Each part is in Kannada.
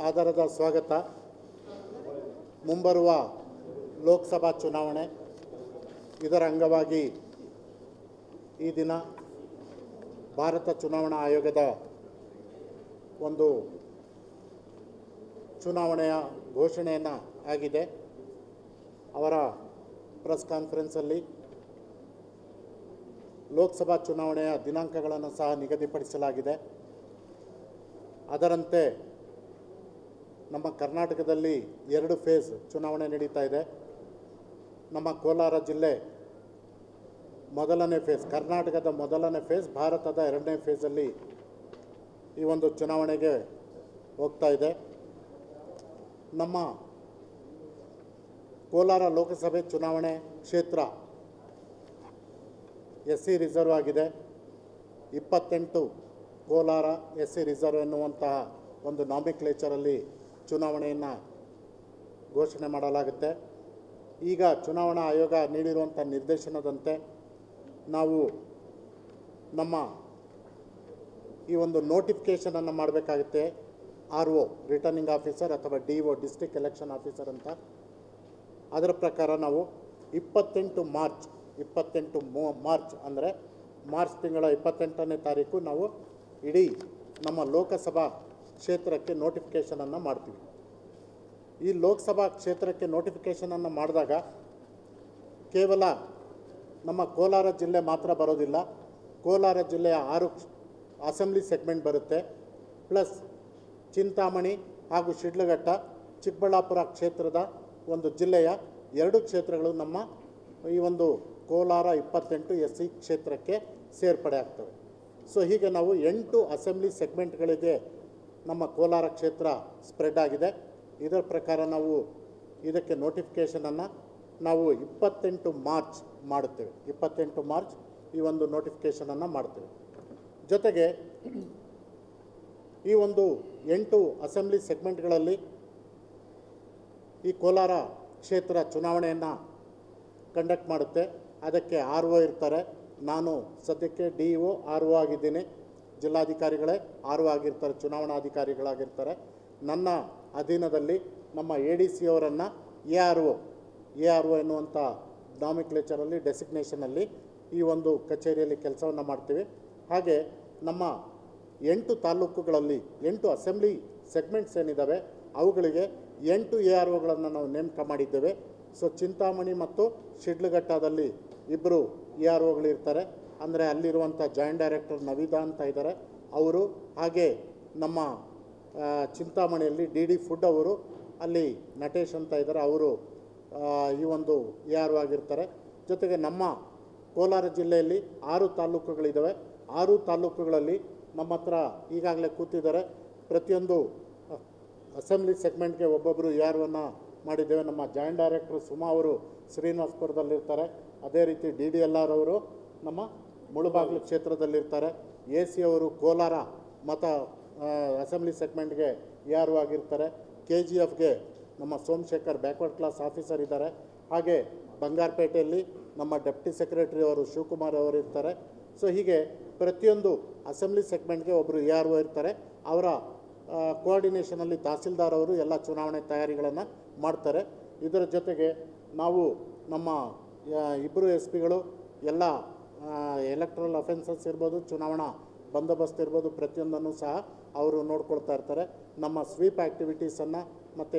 ಆಧಾರದ ಸ್ವಾಗತ ಮುಂಬರುವ ಲೋಕಸಭಾ ಚುನಾವಣೆ ಇದರ ಅಂಗವಾಗಿ ಈ ದಿನ ಭಾರತ ಚುನಾವಣಾ ಆಯೋಗದ ಒಂದು ಚುನಾವಣೆಯ ಘೋಷಣೆಯನ್ನು ಆಗಿದೆ ಅವರ ಪ್ರೆಸ್ ಕಾನ್ಫರೆನ್ಸಲ್ಲಿ ಲೋಕಸಭಾ ಚುನಾವಣೆಯ ದಿನಾಂಕಗಳನ್ನು ಸಹ ನಿಗದಿಪಡಿಸಲಾಗಿದೆ ಅದರಂತೆ ನಮ್ಮ ಕರ್ನಾಟಕದಲ್ಲಿ ಎರಡು ಫೇಸ್ ಚುನಾವಣೆ ನಡೀತಾ ಇದೆ ನಮ್ಮ ಕೋಲಾರ ಜಿಲ್ಲೆ ಮೊದಲನೇ ಫೇಸ್ ಕರ್ನಾಟಕದ ಮೊದಲನೇ ಫೇಸ್ ಭಾರತದ ಎರಡನೇ ಫೇಸಲ್ಲಿ ಈ ಒಂದು ಚುನಾವಣೆಗೆ ಹೋಗ್ತಾ ಇದೆ ನಮ್ಮ ಕೋಲಾರ ಲೋಕಸಭೆ ಚುನಾವಣೆ ಕ್ಷೇತ್ರ ಎಸ್ ಸಿ ರಿಸರ್ವ್ ಆಗಿದೆ ಇಪ್ಪತ್ತೆಂಟು ಕೋಲಾರ ಎಸ್ ಸಿ ರಿಸರ್ವ್ ಎನ್ನುವಂತಹ ಒಂದು ನಾಮಿಕ್ಲೇಚರಲ್ಲಿ ಚುನಾವಣೆಯನ್ನು ಘೋಷಣೆ ಮಾಡಲಾಗುತ್ತೆ ಈಗ ಚುನಾವಣಾ ಆಯೋಗ ನೀಡಿರುವಂಥ ನಿರ್ದೇಶನದಂತೆ ನಾವು ನಮ್ಮ ಈ ಒಂದು ನೋಟಿಫಿಕೇಷನನ್ನು ಮಾಡಬೇಕಾಗುತ್ತೆ ಆರ್ ಒ ರಿಟರ್ನಿಂಗ್ ಆಫೀಸರ್ ಅಥವಾ D O district election officer ಅಂತ ಅದರ ಪ್ರಕಾರ ನಾವು ಇಪ್ಪತ್ತೆಂಟು ಮಾರ್ಚ್ ಇಪ್ಪತ್ತೆಂಟು ಮೋ ಮಾರ್ಚ್ ಅಂದರೆ ಮಾರ್ಚ್ ತಿಂಗಳ ಇಪ್ಪತ್ತೆಂಟನೇ ತಾರೀಕು ನಾವು ಇಡೀ ನಮ್ಮ ಲೋಕಸಭಾ ಕ್ಷೇತ್ರಕ್ಕೆ ನೋಟಿಫಿಕೇಷನನ್ನು ಮಾಡ್ತೀವಿ ಈ ಲೋಕಸಭಾ ಕ್ಷೇತ್ರಕ್ಕೆ ನೋಟಿಫಿಕೇಷನನ್ನು ಮಾಡಿದಾಗ ಕೇವಲ ನಮ್ಮ ಕೋಲಾರ ಜಿಲ್ಲೆ ಮಾತ್ರ ಬರೋದಿಲ್ಲ ಕೋಲಾರ ಜಿಲ್ಲೆಯ ಆರು ಅಸೆಂಬ್ಲಿ ಸೆಗ್ಮೆಂಟ್ ಬರುತ್ತೆ ಪ್ಲಸ್ ಚಿಂತಾಮಣಿ ಹಾಗೂ ಶಿಡ್ಲಘಟ್ಟ ಚಿಕ್ಕಬಳ್ಳಾಪುರ ಕ್ಷೇತ್ರದ ಒಂದು ಜಿಲ್ಲೆಯ ಎರಡು ಕ್ಷೇತ್ರಗಳು ನಮ್ಮ ಈ ಒಂದು ಕೋಲಾರ ಇಪ್ಪತ್ತೆಂಟು ಎಸ್ ಸಿ ಕ್ಷೇತ್ರಕ್ಕೆ ಸೇರ್ಪಡೆ ಆಗ್ತವೆ ಸೊ ಹೀಗೆ ನಾವು ಎಂಟು ಅಸೆಂಬ್ಲಿ ಸೆಗ್ಮೆಂಟ್ಗಳಿಗೆ ನಮ್ಮ ಕೋಲಾರ ಕ್ಷೇತ್ರ ಸ್ಪ್ರೆಡ್ ಆಗಿದೆ ಇದರ ಪ್ರಕಾರ ನಾವು ಇದಕ್ಕೆ ನೋಟಿಫಿಕೇಷನನ್ನು ನಾವು ಇಪ್ಪತ್ತೆಂಟು ಮಾರ್ಚ್ ಮಾಡುತ್ತೇವೆ ಇಪ್ಪತ್ತೆಂಟು ಮಾರ್ಚ್ ಈ ಒಂದು ನೋಟಿಫಿಕೇಷನನ್ನು ಮಾಡ್ತೇವೆ ಜೊತೆಗೆ ಈ ಒಂದು ಎಂಟು ಅಸೆಂಬ್ಲಿ ಸೆಗ್ಮೆಂಟ್ಗಳಲ್ಲಿ ಈ ಕೋಲಾರ ಕ್ಷೇತ್ರ ಚುನಾವಣೆಯನ್ನು ಕಂಡಕ್ಟ್ ಮಾಡುತ್ತೆ ಅದಕ್ಕೆ ಆರ್ ಒ ಇರ್ತಾರೆ ನಾನು ಸದ್ಯಕ್ಕೆ ಡಿ ಒ ಆರ್ ಒ ಆಗಿದ್ದೀನಿ ಜಿಲ್ಲಾಧಿಕಾರಿಗಳೇ ಆರ್ ಒ ಆಗಿರ್ತಾರೆ ಚುನಾವಣಾಧಿಕಾರಿಗಳಾಗಿರ್ತಾರೆ ನನ್ನ ಅಧೀನದಲ್ಲಿ ನಮ್ಮ ಎ ಡಿ ಸಿ ಅವರನ್ನು A R O A R O ಎನ್ನುವಂಥ ನಾಮಿಕ್ಲೇಚರಲ್ಲಿ ಡೆಸಿಗ್ನೇಷನಲ್ಲಿ ಈ ಒಂದು ಕಚೇರಿಯಲ್ಲಿ ಕೆಲಸವನ್ನು ಮಾಡ್ತೀವಿ ಹಾಗೆ ನಮ್ಮ ಎಂಟು ತಾಲೂಕುಗಳಲ್ಲಿ ಎಂಟು ಅಸೆಂಬ್ಲಿ ಸೆಗ್ಮೆಂಟ್ಸ್ ಏನಿದ್ದಾವೆ ಅವುಗಳಿಗೆ ಎಂಟು ಎ ಆರ್ ಒಗಳನ್ನು ನಾವು ನೇಮಕ ಮಾಡಿದ್ದೇವೆ ಸೊ ಚಿಂತಾಮಣಿ ಮತ್ತು ಶಿಡ್ಲಘಟ್ಟದಲ್ಲಿ ಇಬ್ಬರು ಎ ಆರ್ ಒಗಳಿರ್ತಾರೆ ಅಂದರೆ ಅಲ್ಲಿರುವಂಥ ಜಾಯಿಂಟ್ ಡೈರೆಕ್ಟರ್ ನವಿದಾ ಅಂತ ಇದ್ದಾರೆ ಅವರು ಹಾಗೆ ನಮ್ಮ ಆ, ಚಿಂತಾಮಣಿಯಲ್ಲಿ ಡಿ ಡಿ ಫುಡ್ ಅವರು ಅಲ್ಲಿ ನಟೇಶ್ ಅಂತ ಇದ್ದಾರೆ ಅವರು ಆ, ಈ ಒಂದು ಎ ಆರ್ ಒ ಆಗಿರ್ತಾರೆ ಜೊತೆಗೆ ನಮ್ಮ ಕೋಲಾರ ಜಿಲ್ಲೆಯಲ್ಲಿ ಆರು ತಾಲೂಕುಗಳಿದ್ದಾವೆ ಆರು ತಾಲೂಕುಗಳಲ್ಲಿ ನಮ್ಮ ಹತ್ರ ಈಗಾಗಲೇ ಕೂತಿದ್ದಾರೆ ಪ್ರತಿಯೊಂದು ಅ, ಅಸೆಂಬ್ಲಿ ಸೆಗ್ಮೆಂಟ್ಗೆ ಒಬ್ಬೊಬ್ಬರು ಯಾರನ್ನು ಮಾಡಿದ್ದೇವೆ ನಮ್ಮ ಜಾಯಿಂಟ್ ಡೈರೆಕ್ಟರ್ ಸುಮಾ ಅವರು ಶ್ರೀನಿವಾಸಪುರದಲ್ಲಿರ್ತಾರೆ ಅದೇ ರೀತಿ ಡಿ ಡಿ ಎಲ್ ಆರ್ ಅವರು ನಮ್ಮ ಮುಳುಬಾಗಿಲು ಕ್ಷೇತ್ರದಲ್ಲಿರ್ತಾರೆ ಎ ಸಿ ಅವರು ಕೋಲಾರ ಮತ ಆ, ಅಸೆಂಬ್ಲಿ ಸೆಗ್ಮೆಂಟ್ಗೆ ಯಾರು ಆಗಿರ್ತಾರೆ ಕೆ ಜಿ ಎಫ್ಗೆ ನಮ್ಮ ಸೋಮಶೇಖರ್ ಬ್ಯಾಕ್ವರ್ಡ್ ಕ್ಲಾಸ್ ಆಫೀಸರ್ ಇದ್ದಾರೆ ಹಾಗೆ ಬಂಗಾರಪೇಟೆಯಲ್ಲಿ ನಮ್ಮ ಡೆಪ್ಟಿ ಸೆಕ್ರೆಟರಿ ಅವರು ಶಿವಕುಮಾರ್ ಅವರು ಇರ್ತಾರೆ ಸೊ ಹೀಗೆ ಪ್ರತಿಯೊಂದು ಅಸೆಂಬ್ಲಿ ಸೆಗ್ಮೆಂಟ್ಗೆ ಒಬ್ಬರು ಎ ಆರ್ ಒ ಇರ್ತಾರೆ ಅವರ ಕೋಆರ್ಡಿನೇಷನಲ್ಲಿ ತಹಸೀಲ್ದಾರ್ ಅವರು ಎಲ್ಲ ಚುನಾವಣೆ ತಯಾರಿಗಳನ್ನು ಮಾಡ್ತಾರೆ ಇದರ ಜೊತೆಗೆ ನಾವು ನಮ್ಮ ಆ, ಇಬ್ಬರು ಎಸ್ ಪಿಗಳು ಎಲ್ಲ ಎಲೆಕ್ಟ್ರಲ್ ಅಫೆನ್ಸಸ್ ಇರ್ಬೋದು ಚುನಾವಣಾ ಬಂದೋಬಸ್ತ್ ಇರ್ಬೋದು ಪ್ರತಿಯೊಂದನ್ನು ಸಹ ಅವರು ನೋಡ್ಕೊಳ್ತಾ ಇರ್ತಾರೆ ನಮ್ಮ ಸ್ವೀಪ್ ಆ್ಯಕ್ಟಿವಿಟೀಸನ್ನು ಮತ್ತು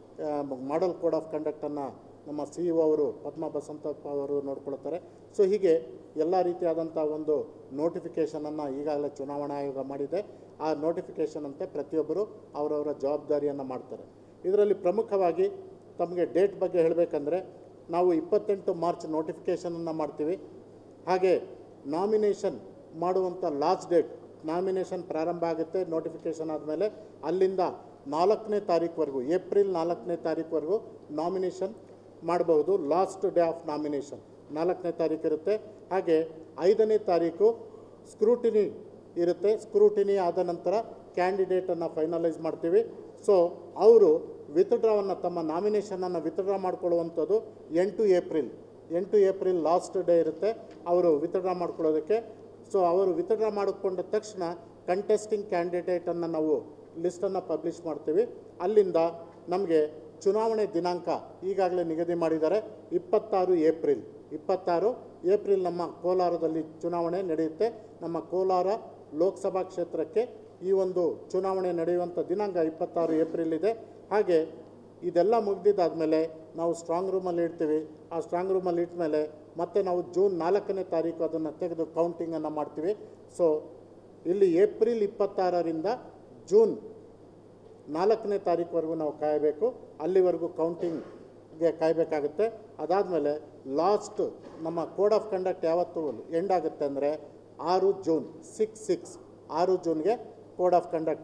ಮಾಡಲ್ ಕೋಡ್ ಆಫ್ ಕಂಡಕ್ಟನ್ನು ನಮ್ಮ ಸಿ ಇ ಅವರು ಪದ್ಮ ಬಸಂತಪ್ಪ ಅವರು ನೋಡ್ಕೊಳ್ತಾರೆ ಸೊ ಹೀಗೆ ಎಲ್ಲ ರೀತಿಯಾದಂಥ ಒಂದು ನೋಟಿಫಿಕೇಷನನ್ನು ಈಗಾಗಲೇ ಚುನಾವಣಾ ಆಯೋಗ ಮಾಡಿದೆ ಆ ನೋಟಿಫಿಕೇಷನ್ ಅಂತೆ ಪ್ರತಿಯೊಬ್ಬರು ಅವರವರ ಜವಾಬ್ದಾರಿಯನ್ನು ಮಾಡ್ತಾರೆ ಇದರಲ್ಲಿ ಪ್ರಮುಖವಾಗಿ ತಮಗೆ ಡೇಟ್ ಬಗ್ಗೆ ಹೇಳಬೇಕಂದ್ರೆ ನಾವು ಇಪ್ಪತ್ತೆಂಟು ಮಾರ್ಚ್ ನೋಟಿಫಿಕೇಷನನ್ನು ಮಾಡ್ತೀವಿ ಹಾಗೆ ನಾಮಿನೇಷನ್ ಮಾಡುವಂಥ ಲಾಸ್ಟ್ ಡೇಟ್ ನಾಮಿನೇಷನ್ ಪ್ರಾರಂಭ ಆಗುತ್ತೆ ನೋಟಿಫಿಕೇಷನ್ ಆದಮೇಲೆ ಅಲ್ಲಿಂದ ನಾಲ್ಕನೇ ತಾರೀಕುವರೆಗೂ ಏಪ್ರಿಲ್ ನಾಲ್ಕನೇ ತಾರೀಕುವರೆಗೂ ನಾಮಿನೇಷನ್ ಮಾಡಬಹುದು ಲಾಸ್ಟ್ ಡೇ ಆಫ್ ನಾಮಿನೇಷನ್ ನಾಲ್ಕನೇ ತಾರೀಕು ಇರುತ್ತೆ ಹಾಗೆ ಐದನೇ ತಾರೀಕು ಸ್ಕ್ರೂಟಿನಿ ಇರುತ್ತೆ ಸ್ಕ್ರೂಟಿನಿ ಆದ ನಂತರ ಕ್ಯಾಂಡಿಡೇಟನ್ನು ಫೈನಲೈಸ್ ಮಾಡ್ತೀವಿ ಸೊ ಅವರು ವಿತ್ಡ್ರಾವನ್ನು ತಮ್ಮ ನಾಮಿನೇಷನನ್ನು ವಿತ್ಡ್ರಾ ಮಾಡ್ಕೊಳ್ಳುವಂಥದ್ದು ಎಂಟು ಏಪ್ರಿಲ್ ಎಂಟು ಏಪ್ರಿಲ್ ಲಾಸ್ಟ್ ಡೇ ಇರುತ್ತೆ ಅವರು ವಿತ್ಡ್ರಾ ಮಾಡ್ಕೊಳ್ಳೋದಕ್ಕೆ ಸೊ ಅವರು ವಿತ್ಡ್ರಾ ಮಾಡಿಕೊಂಡ ತಕ್ಷಣ ಕಂಟೆಸ್ಟಿಂಗ್ ಕ್ಯಾಂಡಿಡೇಟನ್ನು ನಾವು ಲಿಸ್ಟನ್ನು ಪಬ್ಲಿಷ್ ಮಾಡ್ತೀವಿ ಅಲ್ಲಿಂದ ನಮಗೆ ಚುನಾವಣೆ ದಿನಾಂಕ ಈಗಾಗಲೇ ನಿಗದಿ ಮಾಡಿದ್ದಾರೆ ಇಪ್ಪತ್ತಾರು ಏಪ್ರಿಲ್ ಇಪ್ಪತ್ತಾರು ಏಪ್ರಿಲ್ ನಮ್ಮ ಕೋಲಾರದಲ್ಲಿ ಚುನಾವಣೆ ನಡೆಯುತ್ತೆ ನಮ್ಮ ಕೋಲಾರ ಲೋಕಸಭಾ ಕ್ಷೇತ್ರಕ್ಕೆ ಈ ಒಂದು ಚುನಾವಣೆ ನಡೆಯುವಂಥ ದಿನಾಂಕ ಇಪ್ಪತ್ತಾರು ಏಪ್ರಿಲ್ ಇದೆ ಹಾಗೆ ಇದೆಲ್ಲ ಮುಗ್ದಿದ್ದಾದಮೇಲೆ ನಾವು ಸ್ಟ್ರಾಂಗ್ ರೂಮಲ್ಲಿ ಇಡ್ತೀವಿ ಆ ಸ್ಟ್ರಾಂಗ್ ರೂಮಲ್ಲಿ ಇಟ್ಮೇಲೆ ಮತ್ತೆ ನಾವು ಜೂನ್ ನಾಲ್ಕನೇ ತಾರೀಕು ಅದನ್ನು ತೆಗೆದು ಕೌಂಟಿಂಗನ್ನು ಮಾಡ್ತೀವಿ ಸೊ ಇಲ್ಲಿ ಏಪ್ರಿಲ್ ಇಪ್ಪತ್ತಾರರಿಂದ ಜೂನ್ ನಾಲ್ಕನೇ ತಾರೀಕುವರೆಗೂ ನಾವು ಕಾಯಬೇಕು ಅಲ್ಲಿವರೆಗೂ ಕೌಂಟಿಂಗ್ಗೆ ಕಾಯಬೇಕಾಗುತ್ತೆ ಅದಾದಮೇಲೆ ಲಾಸ್ಟ್ ನಮ್ಮ ಕೋಡ್ ಆಫ್ ಕಂಡಕ್ಟ್ ಯಾವತ್ತು ಎಂಡ್ ಆಗುತ್ತೆ ಅಂದರೆ ಆರು ಜೂನ್ ಸಿಕ್ಸ್ ಸಿಕ್ಸ್ ಆರು ಜೂನ್ಗೆ ಕೋಡ್ ಆಫ್ ಕಂಡಕ್ಟ್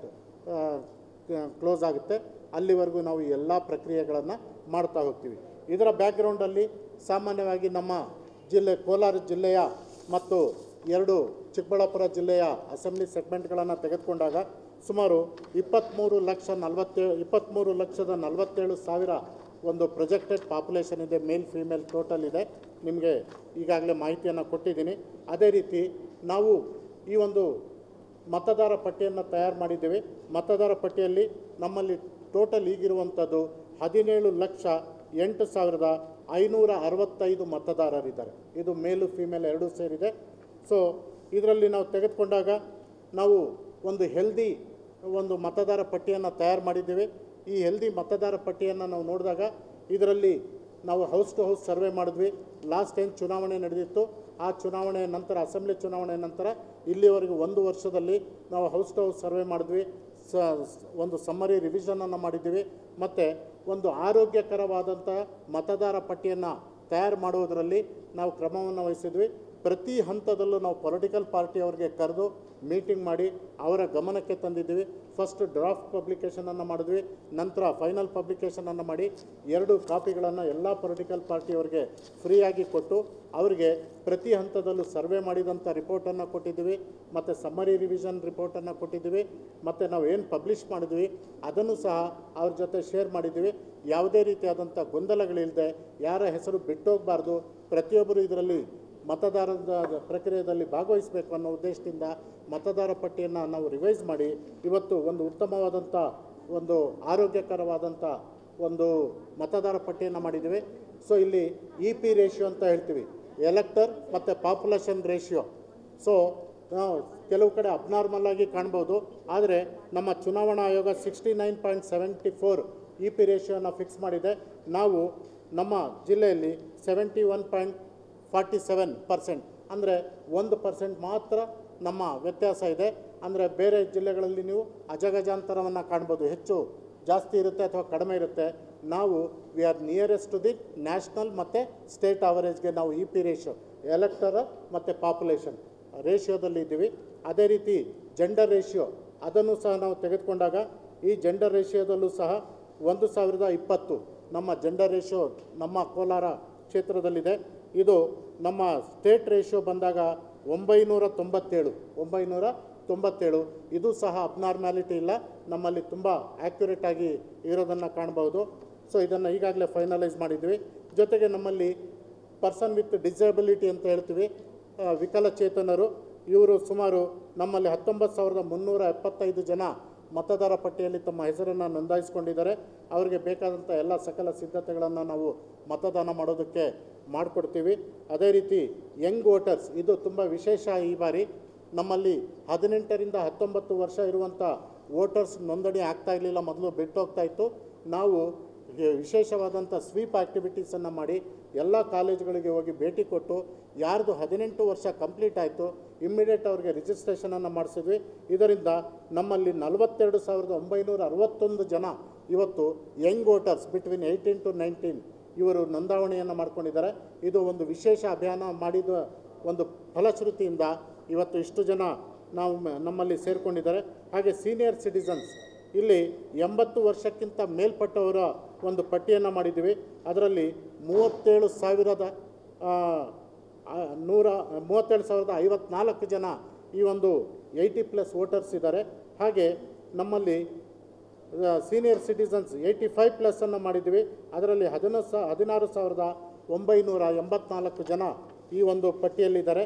ಕ್ಲೋಸ್ ಆಗುತ್ತೆ ಅಲ್ಲಿವರೆಗೂ ನಾವು ಈ ಎಲ್ಲ ಪ್ರಕ್ರಿಯೆಗಳನ್ನು ಮಾಡ್ತಾ ಹೋಗ್ತೀವಿ ಇದರ ಬ್ಯಾಕ್ಗ್ರೌಂಡಲ್ಲಿ ಸಾಮಾನ್ಯವಾಗಿ ನಮ್ಮ ಜಿಲ್ಲೆ ಕೋಲಾರ ಜಿಲ್ಲೆಯ ಮತ್ತು ಎರಡು ಚಿಕ್ಕಬಳ್ಳಾಪುರ ಜಿಲ್ಲೆಯ ಅಸೆಂಬ್ಲಿ ಸೆಗ್ಮೆಂಟ್ಗಳನ್ನು ತೆಗೆದುಕೊಂಡಾಗ ಸುಮಾರು ಇಪ್ಪತ್ತ್ಮೂರು ಲಕ್ಷ ನಲವತ್ತೇಳು ಇಪ್ಪತ್ತ್ಮೂರು ಲಕ್ಷದ ನಲವತ್ತೇಳು ಸಾವಿರ ಒಂದು ಪ್ರೊಜೆಕ್ಟೆಡ್ ಪಾಪ್ಯುಲೇಷನ್ ಇದೆ ಮೇಲ್ ಫೀಮೇಲ್ ಟೋಟಲ್ ಇದೆ ನಿಮಗೆ ಈಗಾಗಲೇ ಮಾಹಿತಿಯನ್ನು ಕೊಟ್ಟಿದ್ದೀನಿ ಅದೇ ರೀತಿ ನಾವು ಈ ಒಂದು ಮತದಾರ ಪಟ್ಟಿಯನ್ನು ತಯಾರು ಮಾಡಿದ್ದೀವಿ ಮತದಾರ ಪಟ್ಟಿಯಲ್ಲಿ ನಮ್ಮಲ್ಲಿ ಟೋಟಲ್ ಈಗಿರುವಂಥದ್ದು ಹದಿನೇಳು ಲಕ್ಷ ಎಂಟು ಸಾವಿರದ ಐನೂರ ಅರವತ್ತೈದು ಮತದಾರರಿದ್ದಾರೆ ಇದು ಮೇಲು ಫಿಮೇಲ್ ಎರಡೂ ಸೇರಿದೆ ಸೊ ಇದರಲ್ಲಿ ನಾವು ತೆಗೆದುಕೊಂಡಾಗ ನಾವು ಒಂದು ಹೆಲ್ದಿ ಒಂದು ಮತದಾರ ಪಟ್ಟಿಯನ್ನು ತಯಾರು ಮಾಡಿದ್ದೀವಿ ಈ ಹೆಲ್ದಿ ಮತದಾರ ಪಟ್ಟಿಯನ್ನು ನಾವು ನೋಡಿದಾಗ ಇದರಲ್ಲಿ ನಾವು ಹೌಸ್ ಟು ಹೌಸ್ ಸರ್ವೆ ಮಾಡಿದ್ವಿ ಲಾಸ್ಟ್ ಏನು ಚುನಾವಣೆ ನಡೆದಿತ್ತು ಆ ಚುನಾವಣೆಯ ನಂತರ ಅಸೆಂಬ್ಲಿ ಚುನಾವಣೆ ನಂತರ ಇಲ್ಲಿವರೆಗೂ ಒಂದು ವರ್ಷದಲ್ಲಿ ನಾವು ಹೌಸ್ ಟು ಹೌಸ್ ಸರ್ವೆ ಮಾಡಿದ್ವಿ ಸ ಸ್- ಒಂದು ಸಮ್ಮರಿ ರಿವಿಷನನ್ನು ಮಾಡಿದ್ದೀವಿ ಮತ್ತು ಒಂದು ಆರೋಗ್ಯಕರವಾದಂಥ ಮತದಾರ ಪಟ್ಟಿಯನ್ನು ತಯಾರು ಮಾಡುವುದರಲ್ಲಿ ನಾವು ಕ್ರಮವನ್ನು ವಹಿಸಿದ್ವಿ ಪ್ರತಿ ಹಂತದಲ್ಲೂ ನಾವು ಪೊಲಿಟಿಕಲ್ ಪಾರ್ಟಿಯವರಿಗೆ ಕರೆದು ಮೀಟಿಂಗ್ ಮಾಡಿ ಅವರ ಗಮನಕ್ಕೆ ತಂದಿದ್ದೀವಿ ಫಸ್ಟ್ ಡ್ರಾಫ್ಟ್ ಪಬ್ಲಿಕೇಶನನ್ನು ಮಾಡಿದ್ವಿ ನಂತರ ಫೈನಲ್ ಪಬ್ಲಿಕೇಶನನ್ನು ಮಾಡಿ ಎರಡು ಕಾಪಿಗಳನ್ನು ಎಲ್ಲ ಪೊಲಿಟಿಕಲ್ ಪಾರ್ಟಿಯವರಿಗೆ ಫ್ರೀಯಾಗಿ ಕೊಟ್ಟು ಅವರಿಗೆ ಪ್ರತಿ ಹಂತದಲ್ಲೂ ಸರ್ವೆ ಮಾಡಿದಂಥ ರಿಪೋರ್ಟನ್ನು ಕೊಟ್ಟಿದ್ದೀವಿ ಮತ್ತು ಸಮ್ಮರಿ ರಿವಿಷನ್ ರಿಪೋರ್ಟನ್ನು ಕೊಟ್ಟಿದ್ದೀವಿ ಮತ್ತು ನಾವು ಏನು ಪಬ್ಲಿಷ್ ಮಾಡಿದ್ವಿ ಅದನ್ನು ಸಹ ಅವ್ರ ಜೊತೆ ಶೇರ್ ಮಾಡಿದ್ದೀವಿ ಯಾವುದೇ ರೀತಿಯಾದಂಥ ಗೊಂದಲಗಳಿಲ್ಲದೆ ಯಾರ ಹೆಸರು ಬಿಟ್ಟೋಗಬಾರ್ದು ಪ್ರತಿಯೊಬ್ಬರು ಇದರಲ್ಲಿ ಮತದಾರರ ಪ್ರಕ್ರಿಯೆಯಲ್ಲಿ ಭಾಗವಹಿಸಬೇಕು ಅನ್ನೋ ಉದ್ದೇಶದಿಂದ ಮತದಾರ ಪಟ್ಟಿಯನ್ನು ನಾವು ರಿವೈಸ್ ಮಾಡಿ ಇವತ್ತು ಒಂದು ಉತ್ತಮವಾದಂಥ ಒಂದು ಆರೋಗ್ಯಕರವಾದಂಥ ಒಂದು ಮತದಾರ ಪಟ್ಟಿಯನ್ನು ಮಾಡಿದ್ದೀವಿ ಸೊ ಇಲ್ಲಿ ಇ ಪಿ ರೇಷಿಯೋ ಅಂತ ಹೇಳ್ತೀವಿ ಎಲೆಕ್ಟರ್ ಮತ್ತು ಪಾಪ್ಯುಲೇಷನ್ ರೇಷಿಯೋ ಸೊ ನಾವು ಕೆಲವು ಕಡೆ ಅಬ್ನಾರ್ಮಲ್ ಆಗಿ ಕಾಣ್ಬೋದು ಆದರೆ ನಮ್ಮ ಚುನಾವಣಾ ಆಯೋಗ sixty nine point seventy four E P ರೇಷಿಯೋನ ಫಿಕ್ಸ್ ಮಾಡಿದೆ ನಾವು ನಮ್ಮ ಜಿಲ್ಲೆಯಲ್ಲಿ seventy one point forty seven percent ಅಂದರೆ ಒಂದು ಪರ್ಸೆಂಟ್ ಮಾತ್ರ ನಮ್ಮ ವ್ಯತ್ಯಾಸ ಇದೆ ಅಂದರೆ ಬೇರೆ ಜಿಲ್ಲೆಗಳಲ್ಲಿ ನೀವು ಅಜಗಜಾಂತರವನ್ನು ಕಾಣ್ಬೋದು ಹೆಚ್ಚು ಜಾಸ್ತಿ ಇರುತ್ತೆ ಅಥವಾ ಕಡಿಮೆ ಇರುತ್ತೆ ನಾವು we are nearest to the national ಮತ್ತು ಸ್ಟೇಟ್ ಅವರೇಜ್ಗೆ ನಾವು ಇ ಪಿ ರೇಷಿಯೋ ಎಲೆಕ್ಟರ ಮತ್ತು ಪಾಪ್ಯುಲೇಷನ್ ರೇಷಿಯೋದಲ್ಲಿ ಇದ್ದೀವಿ ಅದೇ ರೀತಿ ಜೆಂಡರ್ ರೇಷಿಯೋ ಅದನ್ನು ಸಹ ನಾವು ತೆಗೆದುಕೊಂಡಾಗ ಈ ಜೆಂಡರ್ ರೇಷಿಯೋದಲ್ಲೂ ಸಹ ಒಂದು ಸಾವಿರದ ಇಪ್ಪತ್ತು ನಮ್ಮ ಜೆಂಡರ್ ರೇಷಿಯೋ ನಮ್ಮ ಕೋಲಾರ ಕ್ಷೇತ್ರದಲ್ಲಿದೆ ಇದು ನಮ್ಮ ಸ್ಟೇಟ್ ರೇಷಿಯೋ ಬಂದಾಗ ಒಂಬೈನೂರ ತೊಂಬತ್ತೇಳು ಒಂಬೈನೂರ ತೊಂಬತ್ತೇಳು ಇದು ಸಹ ಅಬ್ನಾರ್ಮ್ಯಾಲಿಟಿ ಇಲ್ಲ ನಮ್ಮಲ್ಲಿ ತುಂಬ ಆ್ಯಕ್ಯುರೇಟ್ ಆಗಿ ಇರೋದನ್ನು ಕಾಣ್ಬೋದು ಸೊ ಇದನ್ನು ಈಗಾಗಲೇ ಫೈನಲೈಸ್ ಮಾಡಿದ್ವಿ ಜೊತೆಗೆ ನಮ್ಮಲ್ಲಿ ಪರ್ಸನ್ ವಿತ್ ಡಿಸಬಿಲಿಟಿ ಅಂತ ಹೇಳ್ತೀವಿ ಆ, ವಿಕಲಚೇತನರು ಇವರು ಸುಮಾರು ನಮ್ಮಲ್ಲಿ ಹತ್ತೊಂಬತ್ತು ಸಾವಿರದ ಮುನ್ನೂರ ಎಪ್ಪತ್ತೈದು ಜನ ಮತದಾರ ಪಟ್ಟಿಯಲ್ಲಿ ತಮ್ಮ ಹೆಸರನ್ನು ನೋಂದಾಯಿಸ್ಕೊಂಡಿದ್ದಾರೆ ಅವರಿಗೆ ಬೇಕಾದಂಥ ಎಲ್ಲ ಸಕಲ ಸಿದ್ಧತೆಗಳನ್ನು ನಾವು ಮತದಾನ ಮಾಡೋದಕ್ಕೆ ಮಾಡಿಕೊಡ್ತೀವಿ ಅದೇ ರೀತಿ ಯಂಗ್ ವೋಟರ್ಸ್ ಇದು ತುಂಬ ವಿಶೇಷ ಈ ಬಾರಿ ನಮ್ಮಲ್ಲಿ ಹದಿನೆಂಟರಿಂದ ಹತ್ತೊಂಬತ್ತು ವರ್ಷ ಇರುವಂಥ ವೋಟರ್ಸ್ ನೋಂದಣಿ ಆಗ್ತಾ ಇರಲಿಲ್ಲ ಮೊದಲು ಬಿಟ್ಟೋಗ್ತಾ ಇತ್ತು ನಾವು ಈ ವಿಶೇಷವಾದಂಥ ಸ್ವೀಪ್ ಆ್ಯಕ್ಟಿವಿಟೀಸನ್ನು ಮಾಡಿ ಎಲ್ಲ ಕಾಲೇಜುಗಳಿಗೆ ಹೋಗಿ ಭೇಟಿ ಕೊಟ್ಟು ಯಾರ್ದು ಹದಿನೆಂಟು ವರ್ಷ ಕಂಪ್ಲೀಟ್ ಆಯಿತು ಇಮ್ಮಿಡಿಯೇಟ್ ಅವ್ರಿಗೆ ರಿಜಿಸ್ಟ್ರೇಷನನ್ನು ಮಾಡಿಸಿದ್ವಿ ಇದರಿಂದ ನಮ್ಮಲ್ಲಿ ನಲವತ್ತೆರಡು ಸಾವಿರದ ಒಂಬೈನೂರ ಅರವತ್ತೊಂದು ಜನ ಇವತ್ತು young voters between eighteen to nineteen ಇವರು ನೋಂದಾವಣೆಯನ್ನು ಮಾಡ್ಕೊಂಡಿದ್ದಾರೆ ಇದು ಒಂದು ವಿಶೇಷ ಅಭಿಯಾನ ಮಾಡಿದ ಒಂದು ಫಲಶ್ರುತಿಯಿಂದ ಇವತ್ತು ಇಷ್ಟು ಜನ ನಾವು ಮ- ನಮ್ಮಲ್ಲಿ ಸೇರಿಕೊಂಡಿದ್ದಾರೆ ಹಾಗೆ ಸೀನಿಯರ್ ಸಿಟಿಸನ್ಸ್ ಇಲ್ಲಿ ಎಂಬತ್ತು ವರ್ಷಕ್ಕಿಂತ ಮೇಲ್ಪಟ್ಟವರ ಒಂದು ಪಟ್ಟಿಯನ್ನು ಮಾಡಿದ್ದೀವಿ ಅದರಲ್ಲಿ ಮೂವತ್ತೇಳು ಸಾವಿರದ ಆ, ಆ, ನೂರ ಮೂವತ್ತೇಳು ಸಾವಿರದ ಐವತ್ನಾಲ್ಕು ಜನ ಈ ಒಂದು ಏಯ್ಟಿ ಪ್ಲಸ್ ವೋಟರ್ಸ್ ಇದ್ದಾರೆ ಹಾಗೆ ನಮ್ಮಲ್ಲಿ ಸೀನಿಯರ್ ಸಿಟಿಸನ್ಸ್ ಏಯ್ಟಿ ಫೈವ್ ಪ್ಲಸ್ಸನ್ನು ಮಾಡಿದ್ವಿ ಅದರಲ್ಲಿ ಹದಿನೊಂದು ಸಾ ಹದಿನಾರು ಸಾವಿರದ ಒಂಬೈನೂರ ಎಂಬತ್ನಾಲ್ಕು ಜನ ಈ ಒಂದು ಪಟ್ಟಿಯಲ್ಲಿದ್ದಾರೆ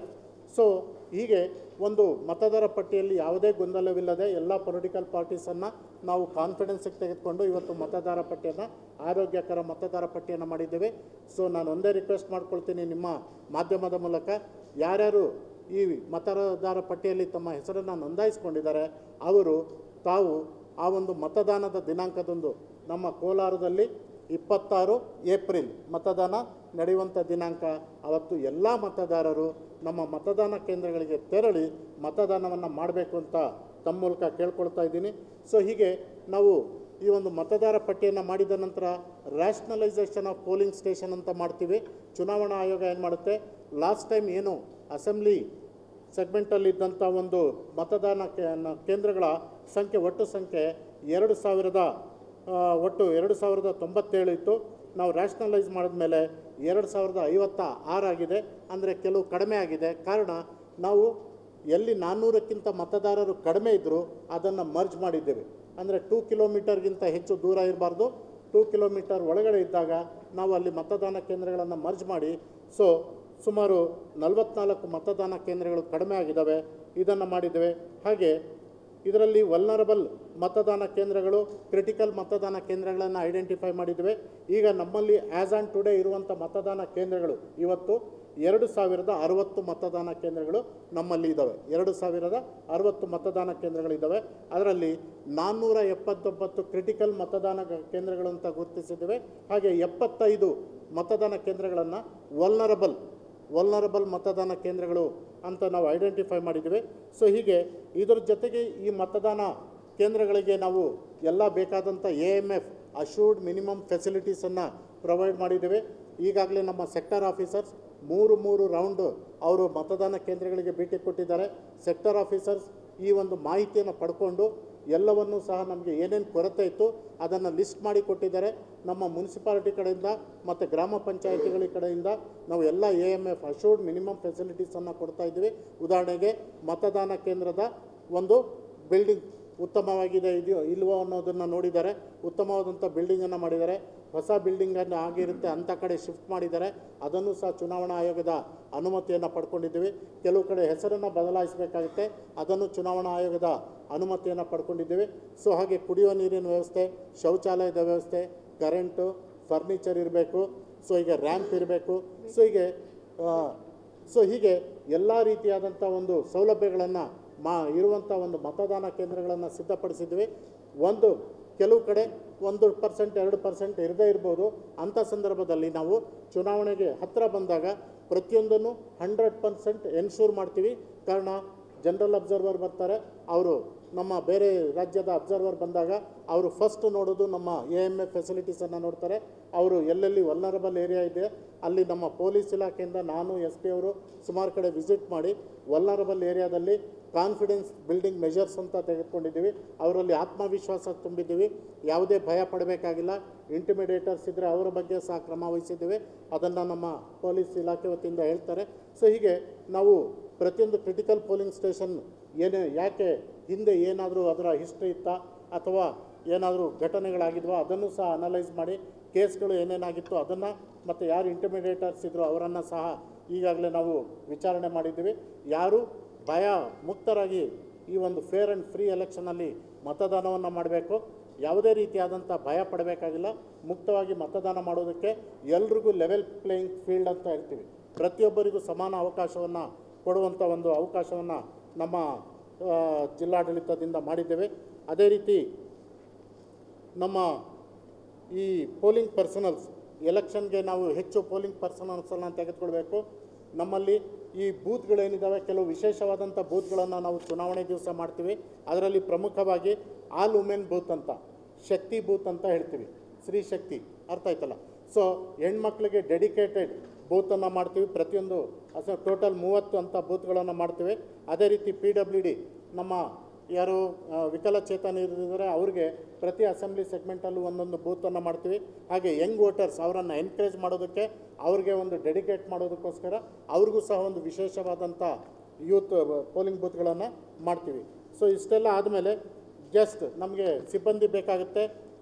ಸೊ ಹೀಗೆ ಒಂದು ಮತದಾರ ಪಟ್ಟಿಯಲ್ಲಿ ಯಾವುದೇ ಗೊಂದಲವಿಲ್ಲದೆ ಎಲ್ಲ ಪೊಲಿಟಿಕಲ್ ಪಾರ್ಟೀಸನ್ನು ನಾವು ಕಾನ್ಫಿಡೆನ್ಸಿಗೆ ತೆಗೆದುಕೊಂಡು ಇವತ್ತು ಮತದಾರ ಪಟ್ಟಿಯನ್ನು ಆರೋಗ್ಯಕರ ಮತದಾರ ಪಟ್ಟಿಯನ್ನು ಮಾಡಿದ್ದೇವೆ ಸೊ ನಾನು ಒಂದೇ ರಿಕ್ವೆಸ್ಟ್ ಮಾಡ್ಕೊಳ್ತೀನಿ ನಿಮ್ಮ ಮಾಧ್ಯಮದ ಮೂಲಕ ಯಾರ್ಯಾರು ಈ ಮತದಾರ ಪಟ್ಟಿಯಲ್ಲಿ ತಮ್ಮ ಹೆಸರನ್ನು ನೋಂದಾಯಿಸ್ಕೊಂಡಿದ್ದಾರೆ ಅವರು ತಾವು ಆ ಒಂದು ಮತದಾನದ ದಿನಾಂಕದಂದು ನಮ್ಮ ಕೋಲಾರದಲ್ಲಿ ಇಪ್ಪತ್ತಾರು ಏಪ್ರಿಲ್ ಮತದಾನ ನಡೆಯುವಂಥ ದಿನಾಂಕ ಅವತ್ತು ಎಲ್ಲ ಮತದಾರರು ನಮ್ಮ ಮತದಾನ ಕೇಂದ್ರಗಳಿಗೆ ತೆರಳಿ ಮತದಾನವನ್ನು ಮಾಡಬೇಕು ಅಂತ ತಮ್ಮ ಮೂಲಕ ಕೇಳ್ಕೊಳ್ತಾ ಇದ್ದೀನಿ ಸೊ ಹೀಗೆ ನಾವು ಈ ಒಂದು ಮತದಾರ ಪಟ್ಟಿಯನ್ನು ಮಾಡಿದ ನಂತರ ರ್ಯಾಷನಲೈಸೇಷನ್ ಆಫ್ ಪೋಲಿಂಗ್ ಸ್ಟೇಷನ್ ಅಂತ ಮಾಡ್ತೀವಿ ಚುನಾವಣಾ ಆಯೋಗ ಏನು ಮಾಡುತ್ತೆ ಲಾಸ್ಟ್ ಟೈಮ್ ಏನು ಅಸೆಂಬ್ಲಿ ಸೆಗ್ಮೆಂಟಲ್ಲಿದ್ದಂಥ ಒಂದು ಮತದಾನ ಕೇ- ನ- ಕೇಂದ್ರಗಳ ಸಂಖ್ಯೆ ಒಟ್ಟು ಸಂಖ್ಯೆ ಎರಡು ಸಾವಿರದ ಆ, ಒಟ್ಟು ಎರಡು ಸಾವಿರದ ತೊಂಬತ್ತೇಳು ಇತ್ತು ನಾವು ರ್ಯಾಷನಲೈಸ್ ಮಾಡಿದ್ಮೇಲೆ ಎರಡು ಸಾವಿರದ ಐವತ್ತ ಆರಾಗಿದೆ ಅಂದರೆ ಕೆಲವು ಕಡಿಮೆ ಆಗಿದೆ ಕಾರಣ ನಾವು ಎಲ್ಲಿ ನಾನ್ನೂರಕ್ಕಿಂತ ಮತದಾರರು ಕಡಿಮೆ ಇದ್ದರೂ ಅದನ್ನು ಮರ್ಜ್ ಮಾಡಿದ್ದೇವೆ ಅಂದರೆ ಟೂ ಕಿಲೋಮೀಟರ್ಗಿಂತ ಹೆಚ್ಚು ದೂರ ಇರಬಾರ್ದು ಟೂ ಕಿಲೋಮೀಟರ್ ಒಳಗಡೆ ಇದ್ದಾಗ ನಾವು ಅಲ್ಲಿ ಮತದಾನ ಕೇಂದ್ರಗಳನ್ನು ಮರ್ಜ್ ಮಾಡಿ ಸೊ ಸುಮಾರು ನಲವತ್ನಾಲ್ಕು ಮತದಾನ ಕೇಂದ್ರಗಳು ಕಡಿಮೆ ಆಗಿದ್ದಾವೆ ಇದನ್ನು ಮಾಡಿದ್ದೇವೆ ಹಾಗೆ ಇದರಲ್ಲಿ ವಲ್ನರಬಲ್ ಮತದಾನ ಕೇಂದ್ರಗಳು ಕ್ರಿಟಿಕಲ್ ಮತದಾನ ಕೇಂದ್ರಗಳನ್ನು ಐಡೆಂಟಿಫೈ ಮಾಡಿದ್ದೇವೆ ಈಗ ನಮ್ಮಲ್ಲಿ ಆ್ಯಸ್ ಆನ್ ಟುಡೇ ಇರುವಂಥ ಮತದಾನ ಕೇಂದ್ರಗಳು ಇವತ್ತು ಎರಡು ಸಾವಿರದ ಅರವತ್ತು ಮತದಾನ ಕೇಂದ್ರಗಳು ನಮ್ಮಲ್ಲಿ ಇದ್ದಾವೆ ಎರಡು ಸಾವಿರದ ಅರವತ್ತು ಮತದಾನ ಕೇಂದ್ರಗಳಿದ್ದಾವೆ ಅದರಲ್ಲಿ ನಾನ್ನೂರ ಎಪ್ಪತ್ತೊಂಬತ್ತು ಕ್ರಿಟಿಕಲ್ ಮತದಾನ ಗ- ಕೇಂದ್ರಗಳು ಅಂತ ಗುರುತಿಸಿದ್ದೇವೆ ಹಾಗೆ ಎಪ್ಪತ್ತೈದು ಮತದಾನ ಕೇಂದ್ರಗಳನ್ನು ವಲ್ನರಬಲ್ ವಲ್ನರಬಲ್ ಮತದಾನ ಕೇಂದ್ರಗಳು ಅಂತ ನಾವು ಐಡೆಂಟಿಫೈ ಮಾಡಿದ್ದೀವಿ ಸೊ ಹೀಗೆ ಇದರ ಜೊತೆಗೆ ಈ ಮತದಾನ ಕೇಂದ್ರಗಳಿಗೆ ನಾವು ಎಲ್ಲ ಬೇಕಾದಂಥ A M F assured minimum ಫೆಸಿಲಿಟೀಸನ್ನು ಪ್ರೊವೈಡ್ ಮಾಡಿದ್ದೇವೆ ಈಗಾಗಲೇ ನಮ್ಮ ಸೆಕ್ಟರ್ ಆಫೀಸರ್ಸ್ ಮೂರು ಮೂರು ರೌಂಡು ಅವರು ಮತದಾನ ಕೇಂದ್ರಗಳಿಗೆ ಭೇಟಿ ಕೊಟ್ಟಿದ್ದಾರೆ ಸೆಕ್ಟರ್ ಆಫೀಸರ್ಸ್ ಈ ಒಂದು ಮಾಹಿತಿಯನ್ನು ಪಡ್ಕೊಂಡು ಎಲ್ಲವನ್ನೂ ಸಹ ನಮಗೆ ಏನೇನು ಕೊರತೆ ಇತ್ತು ಅದನ್ನು ಲಿಸ್ಟ್ ಮಾಡಿ ಕೊಟ್ಟಿದ್ದಾರೆ ನಮ್ಮ ಮುನ್ಸಿಪಾಲಿಟಿ ಕಡೆಯಿಂದ ಮತ್ತು ಗ್ರಾಮ ಪಂಚಾಯಿತಿಗಳ ಕಡೆಯಿಂದ ನಾವು ಎಲ್ಲ A M F assured minimum ಫೆಸಿಲಿಟೀಸನ್ನು ಕೊಡ್ತಾ ಇದ್ದೀವಿ ಉದಾಹರಣೆಗೆ ಮತದಾನ ಕೇಂದ್ರದ ಒಂದು ಬಿಲ್ಡಿಂಗ್ ಉತ್ತಮವಾಗಿದೆ ಇದೆಯೋ ಇಲ್ವೋ ಅನ್ನೋದನ್ನು ನೋಡಿದ್ದಾರೆ ಉತ್ತಮವಾದಂಥ ಬಿಲ್ಡಿಂಗನ್ನು ಮಾಡಿದ್ದಾರೆ ಹೊಸ ಬಿಲ್ಡಿಂಗನ್ನು ಆಗಿರುತ್ತೆ ಅಂಥ ಕಡೆ ಶಿಫ್ಟ್ ಮಾಡಿದ್ದಾರೆ ಅದನ್ನು ಸಹ ಚುನಾವಣಾ ಆಯೋಗದ ಅನುಮತಿಯನ್ನು ಪಡ್ಕೊಂಡಿದ್ದೀವಿ ಕೆಲವು ಕಡೆ ಹೆಸರನ್ನು ಬದಲಾಯಿಸಬೇಕಾಗುತ್ತೆ ಅದನ್ನು ಚುನಾವಣಾ ಆಯೋಗದ ಅನುಮತಿಯನ್ನು ಪಡ್ಕೊಂಡಿದ್ದೀವಿ ಸೊ ಹಾಗೆ ಕುಡಿಯುವ ನೀರಿನ ವ್ಯವಸ್ಥೆ ಶೌಚಾಲಯದ ವ್ಯವಸ್ಥೆ ಕರೆಂಟು ಫರ್ನಿಚರ್ ಇರಬೇಕು ಸೊ ಈಗ ರ್ಯಾಂಪ್ ಇರಬೇಕು ಸೊ ಹೀಗೆ ಆ, ಸೊ ಹೀಗೆ ಎಲ್ಲ ರೀತಿಯಾದಂಥ ಒಂದು ಸೌಲಭ್ಯಗಳನ್ನು ಮಾ ಇರುವಂಥ ಒಂದು ಮತದಾನ ಕೇಂದ್ರಗಳನ್ನು ಸಿದ್ಧಪಡಿಸಿದ್ವಿ ಒಂದು ಕೆಲವು ಕಡೆ ಒಂದು ಪರ್ಸೆಂಟ್ ಎರಡು ಪರ್ಸೆಂಟ್ ಇರದೇ ಇರ್ಬೋದು ಅಂಥ ಸಂದರ್ಭದಲ್ಲಿ ನಾವು ಚುನಾವಣೆಗೆ ಹತ್ತಿರ ಬಂದಾಗ ಪ್ರತಿಯೊಂದನ್ನು ಹಂಡ್ರೆಡ್ ಪರ್ಸೆಂಟ್ ಎನ್ಶೂರ್ ಮಾಡ್ತೀವಿ ಕಾರಣ ಜನರಲ್ ಅಬ್ಸರ್ವರ್ ಬರ್ತಾರೆ ಅವರು ನಮ್ಮ ಬೇರೆ ರಾಜ್ಯದ ಅಬ್ಸರ್ವರ್ ಬಂದಾಗ ಅವರು ಫಸ್ಟ್ ನೋಡೋದು ನಮ್ಮ ಎ ಎಮ್ ಎ ಫೆಸಿಲಿಟೀಸನ್ನು ನೋಡ್ತಾರೆ ಅವರು ಎಲ್ಲೆಲ್ಲಿ ವಲ್ನರಬಲ್ ಏರಿಯಾ ಇದೆ ಅಲ್ಲಿ ನಮ್ಮ ಪೊಲೀಸ್ ಇಲಾಖೆಯಿಂದ ನಾನು ಎಸ್ ಪಿ ಅವರು ಸುಮಾರು ಕಡೆ ವಿಸಿಟ್ ಮಾಡಿ ವಲ್ನರಬಲ್ ಏರಿಯಾದಲ್ಲಿ ಕಾನ್ಫಿಡೆನ್ಸ್ ಬಿಲ್ಡಿಂಗ್ ಮೆಷರ್ಸ್ ಅಂತ ತೆಗೆದುಕೊಂಡಿದ್ದೀವಿ ಅವರಲ್ಲಿ ಆತ್ಮವಿಶ್ವಾಸ ತುಂಬಿದ್ದೀವಿ ಯಾವುದೇ ಭಯ ಪಡಬೇಕಾಗಿಲ್ಲ ಇಂಟಿಮಿಡೇಟರ್ಸ್ ಇದ್ದರೆ ಅವರ ಬಗ್ಗೆ ಸಹ ಕ್ರಮ ವಹಿಸಿದ್ದೀವಿ ಅದನ್ನು ನಮ್ಮ ಪೊಲೀಸ್ ಇಲಾಖೆ ವತಿಯಿಂದ ಹೇಳ್ತಾರೆ ಸೊ ಹೀಗೆ ನಾವು ಪ್ರತಿಯೊಂದು ಕ್ರಿಟಿಕಲ್ ಪೋಲಿಂಗ್ ಸ್ಟೇಷನ್ ಏನೇ ಯಾಕೆ ಹಿಂದೆ ಏನಾದರೂ ಅದರ ಹಿಸ್ಟ್ರಿ ಇತ್ತಾ ಅಥವಾ ಏನಾದರೂ ಘಟನೆಗಳಾಗಿದ್ವೋ ಅದನ್ನು ಸಹ ಅನಲೈಸ್ ಮಾಡಿ ಕೇಸ್ಗಳು ಏನೇನಾಗಿತ್ತು ಅದನ್ನು ಮತ್ತು ಯಾರು ಇಂಟಿಮಿಡೇಟರ್ಸ್ ಇದ್ದರು ಅವರನ್ನು ಸಹ ಈಗಾಗಲೇ ನಾವು ವಿಚಾರಣೆ ಮಾಡಿದ್ದೀವಿ ಯಾರು ಭಯ ಮುಕ್ತರಾಗಿ ಈ ಒಂದು ಫೇರ್ ಆ್ಯಂಡ್ ಫ್ರೀ ಎಲೆಕ್ಷನಲ್ಲಿ ಮತದಾನವನ್ನು ಮಾಡಬೇಕು ಯಾವುದೇ ರೀತಿಯಾದಂಥ ಭಯ ಪಡಬೇಕಾಗಿಲ್ಲ ಮುಕ್ತವಾಗಿ ಮತದಾನ ಮಾಡೋದಕ್ಕೆ ಎಲ್ರಿಗೂ ಲೆವೆಲ್ ಪ್ಲೇಯಿಂಗ್ ಫೀಲ್ಡ್ ಅಂತ ಹೇಳ್ತೀವಿ ಪ್ರತಿಯೊಬ್ಬರಿಗೂ ಸಮಾನ ಅವಕಾಶವನ್ನು ಕೊಡುವಂಥ ಒಂದು ಅವಕಾಶವನ್ನು ನಮ್ಮ ಆ, ಜಿಲ್ಲಾಡಳಿತದಿಂದ ಮಾಡಿದ್ದೇವೆ ಅದೇ ರೀತಿ ನಮ್ಮ ಈ ಪೋಲಿಂಗ್ ಪರ್ಸನಲ್ಸ್ ಎಲೆಕ್ಷನ್ಗೆ ನಾವು ಹೆಚ್ಚು ಪೋಲಿಂಗ್ ಪರ್ಸನಲ್ಸನ್ನು ತೆಗೆದುಕೊಳ್ಬೇಕು ನಮ್ಮಲ್ಲಿ ಈ ಬೂತ್ಗಳೇನಿದ್ದಾವೆ ಕೆಲವು ವಿಶೇಷವಾದಂಥ ಬೂತ್ಗಳನ್ನು ನಾವು ಚುನಾವಣೆ ದಿವಸ ಮಾಡ್ತೀವಿ ಅದರಲ್ಲಿ ಪ್ರಮುಖವಾಗಿ ಆಲ್ ವುಮೆನ್ ಬೂತ್ ಅಂತ ಶಕ್ತಿ ಬೂತ್ ಅಂತ ಹೇಳ್ತೀವಿ ಸ್ತ್ರೀ ಶಕ್ತಿ ಅರ್ಥ ಆಯ್ತಲ್ಲ ಸೊ ಹೆಣ್ಮಕ್ಳಿಗೆ ಡೆಡಿಕೇಟೆಡ್ ಬೂತನ್ನು ಮಾಡ್ತೀವಿ ಪ್ರತಿಯೊಂದು ಅಸ ಟೋಟಲ್ ಮೂವತ್ತು ಅಂತ ಬೂತ್ಗಳನ್ನು ಮಾಡ್ತೀವಿ ಅದೇ ರೀತಿ ಪಿ ಡಬ್ಲ್ಯೂ ಡಿ ನಮ್ಮ ಯಾರು ಆ, ವಿಕಲಚೇತನ ಇದ್ದಾರೆ ಅವ್ರಿಗೆ ಪ್ರತಿ ಅಸೆಂಬ್ಲಿ ಸೆಗ್ಮೆಂಟಲ್ಲೂ ಒಂದೊಂದು ಬೂತನ್ನು ಮಾಡ್ತೀವಿ ಹಾಗೆ ಯಂಗ್ ವೋಟರ್ಸ್ ಅವರನ್ನು ಎನ್ಕರೇಜ್ ಮಾಡೋದಕ್ಕೆ ಅವ್ರಿಗೆ ಒಂದು ಡೆಡಿಕೇಟ್ ಮಾಡೋದಕ್ಕೋಸ್ಕರ ಅವ್ರಿಗೂ ಸಹ ಒಂದು ವಿಶೇಷವಾದಂಥ ಯೂತ್ ಪೋಲಿಂಗ್ ಬೂತ್ಗಳನ್ನು ಮಾಡ್ತೀವಿ ಸೊ ಇಷ್ಟೆಲ್ಲ ಆದಮೇಲೆ ಜಸ್ಟ್ ನಮಗೆ ಸಿಬ್ಬಂದಿ ಬೇಕಾಗುತ್ತೆ